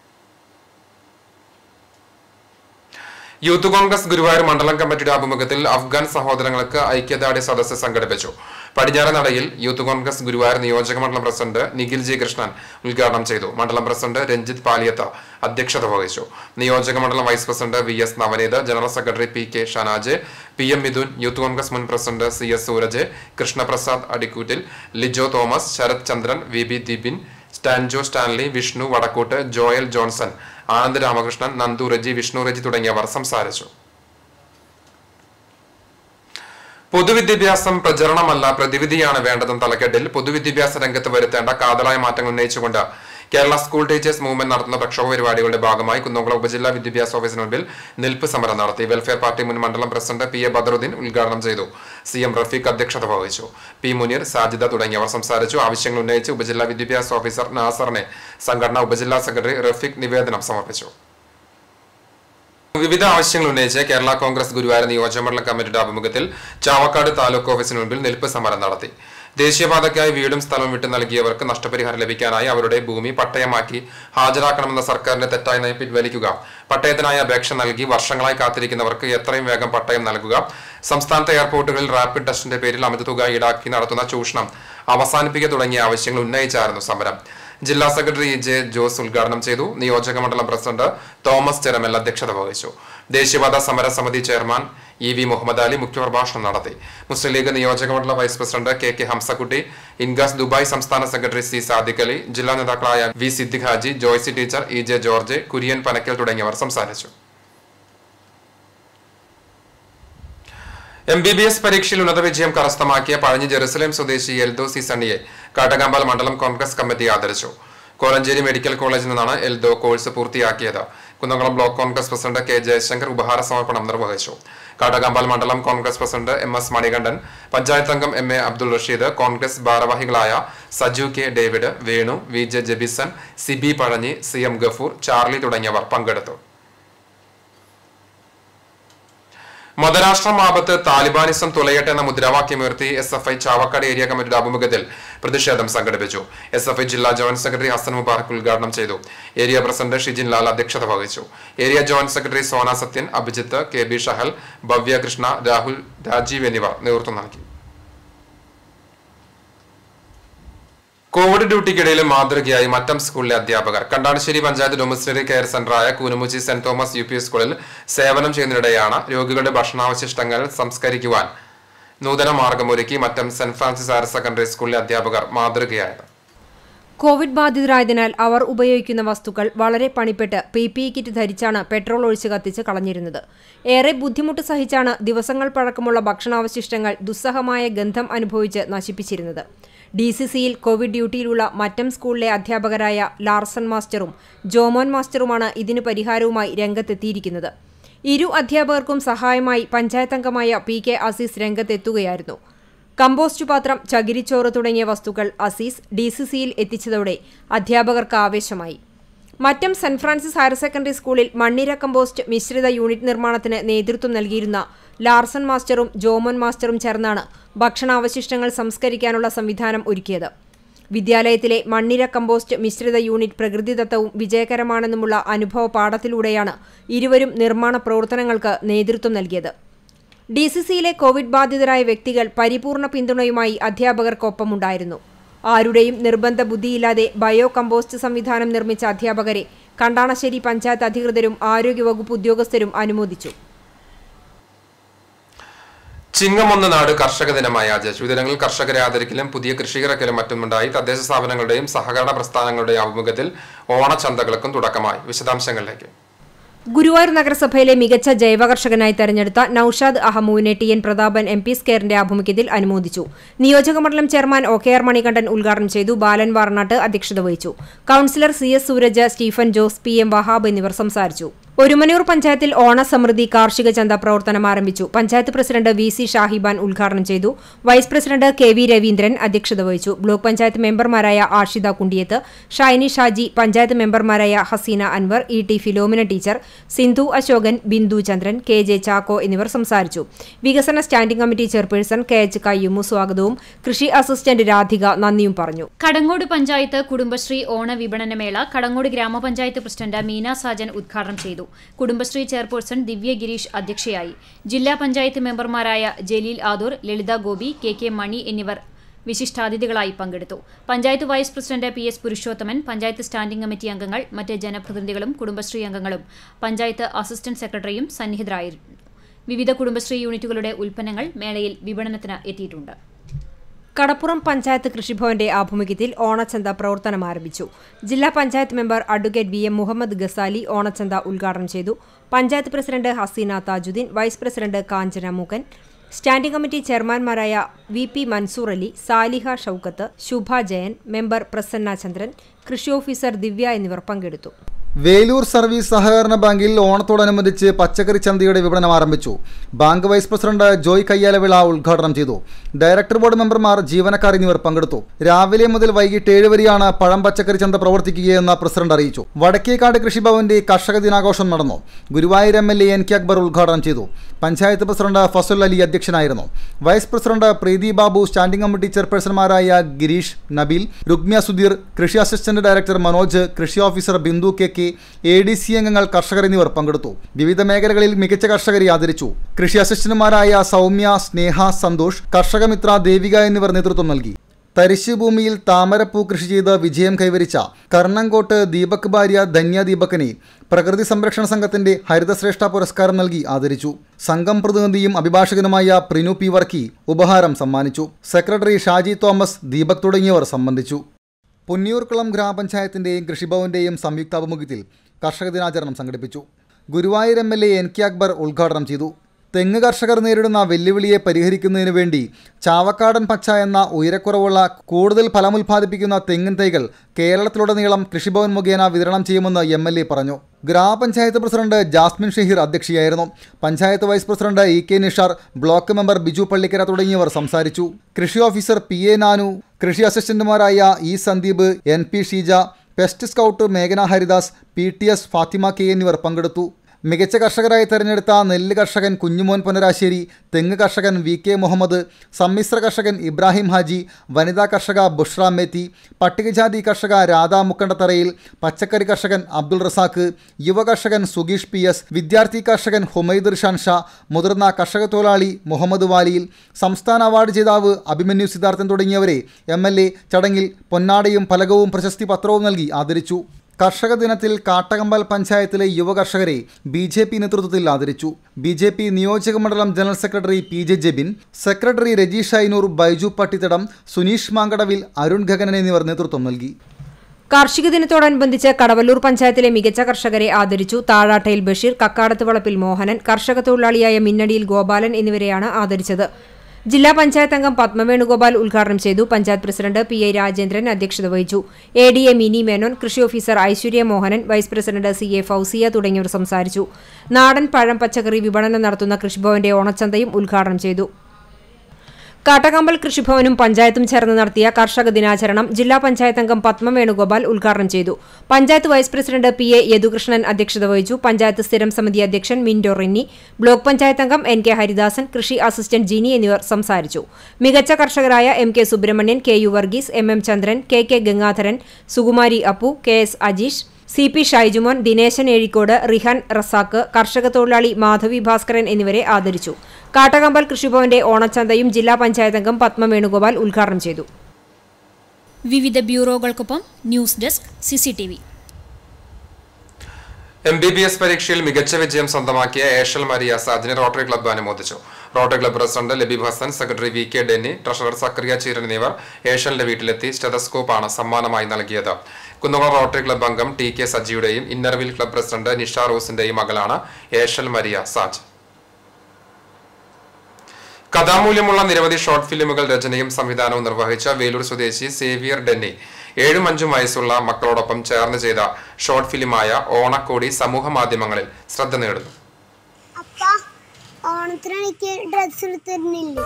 യൂത്ത് കോൺഗ്രസ് ഗുരുവായൂർ മണ്ഡലം കമ്മിറ്റിയുടെ ആഭിമുഖ്യത്തിൽ അഫ്ഗാൻ സഹോദരങ്ങൾക്ക് ഐക്യദാർഢ്യ സദസ്സ് സംഘടിപ്പിച്ചു പടിഞ്ഞാറൻ നടയിൽ യൂത്ത് കോൺഗ്രസ് ഗുരുവായൂർ നിയോജക മണ്ഡലം പ്രസിഡന്റ് നിഖിൽ ജി കൃഷ്ണൻ ഉദ്ഘാടനം ചെയ്തു മണ്ഡലം പ്രസിഡന്റ് രഞ്ജിത്ത് പാലിയത്ത അധ്യക്ഷത വഹിച്ചു നിയോജക മണ്ഡലം vice president V S Navaneeth general secretary P K Shanaj P M Midhun youth Congress മുൻ president C S Sooraj Krishnaprasad Adikkoottil Lijo Thomas Sarath Chandran V B Dibin Stanjo Stanley Vishnu Vadakkoot Joel Johnson Anand Ramakrishnan Nandu Reji Vishnu Reji തുടങ്ങിയവർ സംസാരിച്ചു പൊതുവിദ്യാഭ്യാസം പ്രചരണമല്ല പ്രതിവിധിയാണ് വേണ്ടതെന്ന തലക്കെട്ടിൽ പൊതുവിദ്യാഭ്യാസ രംഗത്ത് വരുത്തേണ്ട കാതലായ മാറ്റങ്ങൾ ഉന്നയിച്ചുകൊണ്ട് കേരള സ്കൂൾ ടീച്ചേഴ്സ് മൂവ്മെന്റ് നടത്തുന്ന പ്രക്ഷോഭ പരിപാടികളുടെ ഭാഗമായി കുന്നംകുളം ഉപജില്ലാ വിദ്യാഭ്യാസ ഓഫീസിന് മുൻപിൽ നിൽപ്പ് സമരം നടത്തി വെൽഫെയർ പാർട്ടി മുൻ മണ്ഡലം പ്രസിഡന്റ് പി എ ബദറുദ്ദീൻ ഉദ്ഘാടനം ചെയ്തു സി എം റഫീഖ് അധ്യക്ഷത വഹിച്ചു പി മുനീർ സാജിദ തുടങ്ങിയവർ സംസാരിച്ചു ആവശ്യങ്ങൾ ഉന്നയിച്ച് ഉപജില്ലാ വിദ്യാഭ്യാസ ഓഫീസർ നാസറിനെ സംഘടന ഉപജില്ലാ സെക്രട്ടറി റഫീഖ് നിവേദനം സമർപ്പിച്ചു വിവിധ ആവശ്യങ്ങൾ ഉന്നയിച്ച് കേരള കോൺഗ്രസ് ഗുരുവായൂർ നിയോജകമണ്ഡലം കമ്മിറ്റിയുടെ ആഭിമുഖ്യത്തിൽ ചാവക്കാട് താലൂക്ക് ഓഫീസിന് മുൻപിൽ നിൽപ്പ് സമരം നടത്തി ദേശീയപാതയ്ക്കായി വീടും സ്ഥലവും വിട്ടു നൽകിയവർക്ക് നഷ്ടപരിഹാരം ലഭിക്കാനായി അവരുടെ ഭൂമി പട്ടയമാക്കി ഹാജരാക്കണമെന്ന സർക്കാരിന്റെ തെറ്റായ നയം പിൻവലിക്കുക പട്ടയത്തിനായി അപേക്ഷ നൽകി വർഷങ്ങളായി കാത്തിരിക്കുന്നവർക്ക് എത്രയും വേഗം പട്ടയം നൽകുക സംസ്ഥാനത്തെ എയർപോർട്ടുകളിൽ റാപ്പിഡ് ടെസ്റ്റിന്റെ പേരിൽ അമിത തുക ഈടാക്കി നടത്തുന്ന ചൂഷണം അവസാനിപ്പിക്കുക തുടങ്ങിയ ആവശ്യങ്ങൾ ഉന്നയിച്ചായിരുന്നു സമരം ജില്ലാ സെക്രട്ടറി ജെ ജോസ് ഉദ്ഘാടനം ചെയ്തു നിയോജക മണ്ഡലം പ്രസിഡന്റ് തോമസ് ചെറമൽ അധ്യക്ഷത വഹിച്ചു ദേശീയപാത സമര സമിതി chairman E V Muhammad Ali മുഖ്യപ്രഭാഷണം നടത്തി മുസ്ലിം ലീഗ് നിയോജക മണ്ഡലം vice president K K Hamzakutty INCAS Dubai സംസ്ഥാന സെക്രട്ടറി സി സാദിഖ് അലി ജില്ലാ നേതാക്കളായ V Siddique Haji Joicy teacher E J George Kurian Panakkal തുടങ്ങിയവർ സംസാരിച്ചു എം ബി ബി എസ് പരീക്ഷയിൽ ഉന്നത വിജയം കരസ്ഥമാക്കിയ പഴഞ്ഞി ജെറുസലേം സ്വദേശി എൽദോ സി സണ്ണിയെ കാട്ടകാമ്പാൽ മണ്ഡലം കോൺഗ്രസ് കമ്മിറ്റി ആദരിച്ചു കോലഞ്ചേരി മെഡിക്കൽ കോളേജിൽ നിന്നാണ് എൽദോ കോഴ്സ് പൂർത്തിയാക്കിയത് Kunnamkulam block Congress president K Jayasankar ഉപഹാര സമർപ്പണം നിർവഹിച്ചു കാട്ടകാമ്പാൽ മണ്ഡലം Congress president M S Manikandan panchayat അംഗം എം എ അബ്ദുൾ റഷീദ് കോൺഗ്രസ് ഭാരവാഹികളായ Saju K David Venu V J Jebison Sibi Pazhanji C M Gafoor Charlie തുടങ്ങിയവർ പങ്കെടുത്തു മതരാഷ്ട്രം ആപത്ത് താലിബാനിസം തുലയട്ടെ എന്ന മുദ്രാവാക്യമുയർത്തി S F I Chavakkad area കമ്മിറ്റിയുടെ ആഭിമുഖ്യത്തിൽ പ്രതിഷേധം സംഘടിപ്പിച്ചു എസ് എഫ് ഐ ജില്ലാ ജോയിന്റ് സെക്രട്ടറി ഹസൻ മുബാറക് ഉദ്ഘാടനം ചെയ്തു ഏരിയ പ്രസിഡന്റ് ഷിജിൻ ലാൽ അധ്യക്ഷത വഹിച്ചു area joint secretary Sona Sathyan Abhijith K B Shahal Bhavya Krishna Rahul Rajeev എന്നിവർ നേതൃത്വം നൽകി കോവിഡ് ഡ്യൂട്ടിക്കിടയിൽ മാതൃകയായി മറ്റം സ്കൂളിലെ അധ്യാപകർ കണ്ടാണശ്ശേരി പഞ്ചായത്ത് ഡൊമിസിനറി കെയർ സെന്ററായ Koonamoochi saint Thomas U P സ്കൂളിൽ സേവനം ചെയ്യുന്നതിനിടെയാണ് രോഗികളുടെ ഭക്ഷണാവശിഷ്ടങ്ങൾ സംസ്കരിക്കുവാൻ നൂതന മാർഗമൊരുക്കി Mattam saint Francis higher secondary സ്കൂളിലെ അധ്യാപകർ മാതൃകയായത് കോവിഡ് ബാധിതരായതിനാൽ അവർ ഉപയോഗിക്കുന്ന വസ്തുക്കൾ വളരെ പണിപ്പെട്ട് പി പി ഇ കിറ്റ് ധരിച്ചാണ് പെട്രോൾ ഒഴിച്ച് കത്തിച്ച് കളഞ്ഞിരുന്നത് ഏറെ ബുദ്ധിമുട്ട് സഹിച്ചാണ് ദിവസങ്ങൾ പഴക്കമുള്ള ഭക്ഷണാവശിഷ്ടങ്ങൾ ദുസ്സഹമായ ഗന്ധം അനുഭവിച്ച് നശിപ്പിച്ചിരുന്നത് ഡി സി സിയിൽ കോവിഡ് ഡ്യൂട്ടിയിലുള്ള മറ്റം സ്കൂളിലെ അധ്യാപകരായ ലാർസൺ മാസ്റ്ററും ജോമോൻ മാസ്റ്ററുമാണ് ഇതിനു പരിഹാരവുമായി രംഗത്തെത്തിയിരിക്കുന്നത് ഇരു അധ്യാപകർക്കും സഹായമായി പഞ്ചായത്ത് അംഗമായ പി കെ അസീസ് രംഗത്തെത്തുകയായിരുന്നു കമ്പോസ്റ്റ് പാത്രം ചകിരിച്ചോറ് തുടങ്ങിയ വസ്തുക്കൾ അസീസ് ഡി സി സിയിൽ എത്തിച്ചതോടെ അധ്യാപകർക്ക് ആവേശമായി Mattam saint Francis higher secondary സ്കൂളിൽ മണ്ണിര കമ്പോസ്റ്റ് മിശ്രിത യൂണിറ്റ് നിർമ്മാണത്തിന് നേതൃത്വം നൽകിയിരുന്ന ലാർസൺ മാസ്റ്ററും ജോമോൻ മാസ്റ്ററും ചേർന്നാണ് ഭക്ഷണാവശിഷ്ടങ്ങൾ സംസ്കരിക്കാനുള്ള സംവിധാനം ഒരുക്കിയത് വിദ്യാലയത്തിലെ മണ്ണിര കമ്പോസ്റ്റ് മിശ്രിത യൂണിറ്റ് പ്രകൃതിദത്തവും വിജയകരമാണെന്നുമുള്ള അനുഭവ പാഠത്തിലൂടെയാണ് ഇരുവരും നിർമ്മാണ പ്രവർത്തനങ്ങൾക്ക് നേതൃത്വം നൽകിയത് ഡി സി സിയിലെ കോവിഡ് ബാധിതരായ വ്യക്തികൾ പരിപൂർണ പിന്തുണയുമായി അധ്യാപകർക്കൊപ്പമുണ്ടായിരുന്നു ആരുടെയും നിർബന്ധ ബുദ്ധിയില്ലാതെ ബയോ കമ്പോസ്റ്റ് സംവിധാനം നിർമ്മിച്ച അധ്യാപകരെ കണ്ടാണശ്ശേരി പഞ്ചായത്ത് അധികൃതരും ആരോഗ്യവകുപ്പ് ഉദ്യോഗസ്ഥരും അനുമോദിച്ചു ചിങ്ങമൊന്ന് നാട് കർഷക ദിനമായി ആചരിച്ചു ഈ ദിനങ്ങളിൽ കർഷകരെ ആദരിക്കലും പുതിയ കൃഷിയിറക്കലും മറ്റുമുണ്ടായി തദ്ദേശ സ്ഥാപനങ്ങളുടെയും സഹകരണ പ്രസ്ഥാനങ്ങളുടെയും ആഭിമുഖ്യത്തിൽ ഓണച്ചന്തകൾക്കും തുടക്കമായി വിശദാംശങ്ങളിലേക്ക് ഗുരുവായൂർ നഗരസഭയിലെ മികച്ച ജൈവ കർഷകനായി തെരഞ്ഞെടുത്ത നൌഷാദ് അഹമ്മൂവിനെ T N Prathapan M P സ്കെയറിന്റെ ആഭിമുഖ്യത്തിൽ അനുമോദിച്ചു നിയോജകമണ്ഡലം chairman O K R Manikandan ഉദ്ഘാടനം ചെയ്തു ബാലൻ വാർനാട്ട് അധ്യക്ഷത വഹിച്ചു councillor C S Sooraj Stephen Jose P M Wahab എന്നിവർ സംസാരിച്ചു ഒരുമനൂർ പഞ്ചായത്തിൽ ഓണസമൃദ്ധി കാർഷിക ചന്ത പ്രവർത്തനം ആരംഭിച്ചു panchayat president V C Shahiban ഉദ്ഘാടനം ചെയ്തു vice president K V Raveendran അധ്യക്ഷത വഹിച്ചു ബ്ലോക്ക് പഞ്ചായത്ത് മെമ്പർമാരായ ആഷിത കുണ്ടിയത്ത് ഷൈനി ഷാജി പഞ്ചായത്ത് മെമ്പർമാരായ Haseena Anwar E T Philomina teacher Sindhu Asokan Bindu Chandran K J Chacko എന്നിവർ സംസാരിച്ചു വികസന standing committee chairperson K H Kayyumu സ്വാഗതവും കൃഷി അസിസ്റ്റന്റ് രാധിക നന്ദിയും പറഞ്ഞു കടങ്ങോട് പഞ്ചായത്ത് കുടുംബശ്രീ ഓണ വിപണനമേള കടങ്ങോട് ഗ്രാമപഞ്ചായത്ത് പ്രസിഡന്റ് മീന സാജൻ ഉദ്ഘാടനം ചെയ്തു കുടുംബശ്രീ ചെയർപേഴ്സൺ ദിവ്യ ഗിരീഷ് അധ്യക്ഷയായി ജില്ലാ പഞ്ചായത്ത് മെമ്പർമാരായ ജലീൽ ആദൂർ ലളിത ഗോപി കെ കെ മണി എന്നിവർ വിശിഷ്ടാതിഥികളായി പങ്കെടുത്തു panchayat vice president P S Purushothaman panchayat standing committee അംഗങ്ങൾ മറ്റ് ജനപ്രതിനിധികളും കുടുംബശ്രീ അംഗങ്ങളും പഞ്ചായത്ത് അസിസ്റ്റന്റ് സെക്രട്ടറിയും സന്നിഹിതരായിരുന്നു വിവിധ കുടുംബശ്രീ യൂണിറ്റുകളുടെ ഉൽപ്പന്നങ്ങൾ മേളയിൽ വിപണനത്തിന് എത്തിയിട്ടുണ്ട് കടപ്പുറം പഞ്ചായത്ത് കൃഷിഭവന്റെ ആഭിമുഖ്യത്തിൽ ഓണച്ചന്ത പ്രവർത്തനം ആരംഭിച്ചു ജില്ലാ panchayat member advocate V M Muhammad Ghazali ഓണച്ചന്ത ഉദ്ഘാടനം ചെയ്തു panchayat president Haseena Thajudheen vice president Kanchana Mookkan standing committee ചെയർമാൻമാരായ V P Mansoor Ali Saliha Shoukath Shubha Jayan member Prasanna Chandran കൃഷി ഓഫീസർ ദിവ്യ എന്നിവർ പങ്കെടുത്തു വേലൂർ സർവീസ് സഹകരണ ബാങ്കിൽ ഓണത്തോടനുബന്ധിച്ച് പച്ചക്കറി ചന്തയുടെ വിപണനം ആരംഭിച്ചു bank vice president Joy Kayyalavila ഉദ്ഘാടനം ചെയ്തു ഡയറക്ടർ ബോർഡ് മെമ്പർമാർ ജീവനക്കാർ എന്നിവർ പങ്കെടുത്തു രാവിലെ മുതൽ വൈകിട്ട് ഏഴ് വരെയാണ് പഴം പച്ചക്കറി ചന്ത പ്രവർത്തിക്കുകയെന്ന് പ്രസിഡന്റ് അറിയിച്ചു വടക്കേക്കാട് കൃഷിഭവന്റെ കർഷക ദിനാഘോഷം നടന്നു Guruvayur M L A N K Akbar ഉദ്ഘാടനം ചെയ്തു പഞ്ചായത്ത് പ്രസിഡന്റ് ഫസൽ അലി അധ്യക്ഷനായിരുന്നു vice president Preethi Babu standing committee ചെയർപേഴ്സൺമാരായ ഗിരീഷ് നബീൽ രുഗ്മ്യ സുധീർ കൃഷി അസിസ്റ്റന്റ് ഡയറക്ടർ മനോജ് കൃഷി officer Bindu K K A D C അംഗങ്ങൾ കർഷകർ എന്നിവർ പങ്കെടുത്തു വിവിധ മേഖലകളിൽ മികച്ച കർഷകരെ ആദരിച്ചു കൃഷി അസിസ്റ്റന്റുമാരായ സൗമ്യ സ്നേഹ സന്തോഷ് കർഷകമിത്ര ദേവിക എന്നിവർ നേതൃത്വം നൽകി തരിശു ഭൂമിയിൽ താമരപ്പൂ കൃഷി ചെയ്ത് വിജയം കൈവരിച്ച കർണങ്കോട്ട് ദീപക് ഭാര്യ ധന്യ ദീപകിനെ പ്രകൃതി സംരക്ഷണ സംഘത്തിന്റെ ഹരിതശ്രേഷ്ഠ പുരസ്കാരം നൽകി ആദരിച്ചു സംഘം പ്രതിനിധിയും അഭിഭാഷകനുമായ പ്രിനു പി വർക്കി ഉപഹാരം സമ്മാനിച്ചു സെക്രട്ടറി ഷാജി തോമസ് ദീപക് തുടങ്ങിയവർ സംബന്ധിച്ചു പുന്നിയൂർക്കുളം ഗ്രാമപഞ്ചായത്തിന്റെയും കൃഷിഭവന്റെയും സംയുക്താഭിമുഖ്യത്തിൽ കർഷക ദിനാചരണം സംഘടിപ്പിച്ചു Guruvayur M L A N K Akbar ഉദ്ഘാടനം ചെയ്തു തെങ്ങ് കർഷകർ നേരിടുന്ന വെല്ലുവിളിയെ പരിഹരിക്കുന്നതിനു വേണ്ടി ചാവക്കാടൻ പച്ച എന്ന ഉയരക്കുറവുള്ള കൂടുതൽ ഫലമുൽപാദിപ്പിക്കുന്ന തെങ്ങിൻ തൈകൾ കേരളത്തിലുടനീളം കൃഷിഭവൻ മുഖേന വിതരണം ചെയ്യുമെന്ന് എം എൽ എ പറഞ്ഞു ഗ്രാമപഞ്ചായത്ത് പ്രസിഡന്റ് ജാസ്മിൻ ഷഹീർ അധ്യക്ഷയായിരുന്നു panchayat vice president E K Nishar block member Biju Pallikkara തുടങ്ങിയവർ സംസാരിച്ചു കൃഷി ഓഫീസർ പി എ നാനു കൃഷി അസിസ്റ്റന്റുമാരായ E Sandeep N P Sheeja pest scout മേഘന Haridas P T S Fathima K എന്നിവർ പങ്കെടുത്തു മികച്ച കർഷകരായി തെരഞ്ഞെടുത്ത നെല്ല് കർഷകൻ കുഞ്ഞുമോൻ പുനരാശ്ശേരി തെങ്ങ് കർഷകൻ വി കെ മുഹമ്മദ് സമ്മിശ്ര കർഷകൻ ഇബ്രാഹിം ഹാജി വനിതാ കർഷക ബുഷ്ര മേത്തി പട്ടികജാതി കർഷക രാധാ മുക്കണ്ടത്തറയിൽ പച്ചക്കറി കർഷകൻ അബ്ദുൾ റസാഖ് യുവ കർഷകൻ സുഗീഷ് പി എസ് വിദ്യാർത്ഥി കർഷകൻ ഹുമൈദ് ഇർഷാൻ ഷാ മുതിർന്ന കർഷക തൊഴിലാളി മുഹമ്മദ് വാലിയിൽ സംസ്ഥാന അവാർഡ് ജേതാവ് അഭിമന്യു സിദ്ധാർത്ഥൻ തുടങ്ങിയവരെ എം എൽ എ ചടങ്ങിൽ പൊന്നാടയും ഫലകവും പ്രശസ്തി പത്രവും നൽകി ആദരിച്ചു കർഷക ദിനത്തിൽ കാട്ടകമ്പൽ പഞ്ചായത്തിലെ യുവ കർഷകരെ ബി ജെ പി നേതൃത്വത്തിൽ ആദരിച്ചു ബി ജെ പി നിയോജക മണ്ഡലം general secretary P J Jebin secretary Rajeesh Ainoor Baiju Pattithadam Suneesh Mankadavil Arun Gaganan എന്നിവർ നേതൃത്വം നൽകി കാർഷിക ദിനത്തോടനുബന്ധിച്ച് കടവല്ലൂർ പഞ്ചായത്തിലെ മികച്ച കർഷകരെ ആദരിച്ചു താഴാട്ടയിൽ ബഷീർ കക്കാടത്ത് വളപ്പിൽ മോഹനൻ കർഷക തൊഴിലാളിയായ മിന്നടിയിൽ ഗോപാലൻ എന്നിവരെയാണ് ആദരിച്ചത് ജില്ലാ പഞ്ചായത്ത് അംഗം പത്മവേണുഗോപാൽ ഉദ്ഘാടനം ചെയ്തു panchayat president P I Rajendran അധ്യക്ഷത വഹിച്ചു A D A Mini Menon കൃഷി officer Aishwarya Mohanan vice president C A Fousiya തുടങ്ങിയവർ സംസാരിച്ചു നാടൻ പഴം പച്ചക്കറി വിപണനം നടത്തുന്ന കൃഷിഭവന്റെ ഓണച്ചന്തയും ഉദ്ഘാടനം ചെയ്തു കാട്ടകമ്പൽ കൃഷിഭവനും പഞ്ചായത്തും ചേർന്ന് നടത്തിയ കർഷക ദിനാചരണം ജില്ലാ പഞ്ചായത്ത് അംഗം പത്മ വേണുഗോപാൽ ഉദ്ഘാടനം ചെയ്തു panchayat vice president P A Yadukrishnan അധ്യക്ഷത വഹിച്ചു പഞ്ചായത്ത് സ്ഥിരം സമിതി അധ്യക്ഷൻ മിൻഡോ റിന്നി ബ്ലോക്ക് പഞ്ചായത്ത് അംഗം എൻ കെ ഹരിദാസൻ കൃഷി അസിസ്റ്റന്റ് ജിനി എന്നിവർ സംസാരിച്ചു മികച്ച കർഷകരായ M K Subramanian K U Varghese M M Chandran K K Gangadharan Sukumari Appu K S Ajeesh C P Shaijumon Dineshan Ezhikode Rihan Razak കർഷക തൊഴിലാളി മാധവി ഭാസ്കരൻ എന്നിവരെ ആദരിച്ചു കാട്ടകമ്പൽ കൃഷിഭവന്റെ ഓണച്ചന്തയും ജില്ലാ പഞ്ചായത്ത് അംഗം പത്മ വേണുഗോപാൽ ഉദ്ഘാടനം ചെയ്തു വിവിധ ബ്യൂറോകൾക്കൊപ്പം news desk CCTV M B B S പരീക്ഷയിൽ മികച്ച വിജയം സ്വന്തമാക്കിയ ഏഷൽ മരിയ സാജിനെ റോട്ടറി ക്ലബ്ബ് അനുമോദിച്ചു rotary club president Labeeb Hasan secretary V K Denny treasurer Zakriya Cheeran എന്നിവർ ഏഷലിന്റെ വീട്ടിലെത്തി സ്റ്റെതസ്കോപ്പാണ് സമ്മാനമായി നൽകിയത് കുന്നുകുളം റോട്ടറി ക്ലബ്ബ് അംഗം ടി കെ സജിയുടെയും ഇന്നർവിൽ ക്ലബ്ബ് പ്രസിഡന്റ് നിഷ റോസിന്റെയും മകളാണ് ഏഷൽ മരിയ സാജ് കഥാമൂല്യമുള്ള നിരവധി ഷോർട്ട് ഫിലിമുകൾ രചനയും സംവിധാനവും നിർവഹിച്ച വേലൂർ സ്വദേശി സേവിയർ ഡെന്നി ഏഴും അഞ്ചും വയസ്സുള്ള മക്കളോടൊപ്പം ചേർന്ന് ചെയ്ത ഷോർട്ട് ഫിലിമായ ഓണക്കോടി സമൂഹ മാധ്യമങ്ങളിൽ ശ്രദ്ധ നേടുന്നു അപ്പ ഓണത്തിന് എനിക്ക് ഡ്രസ് എടുത്തിരുന്നില്ലേ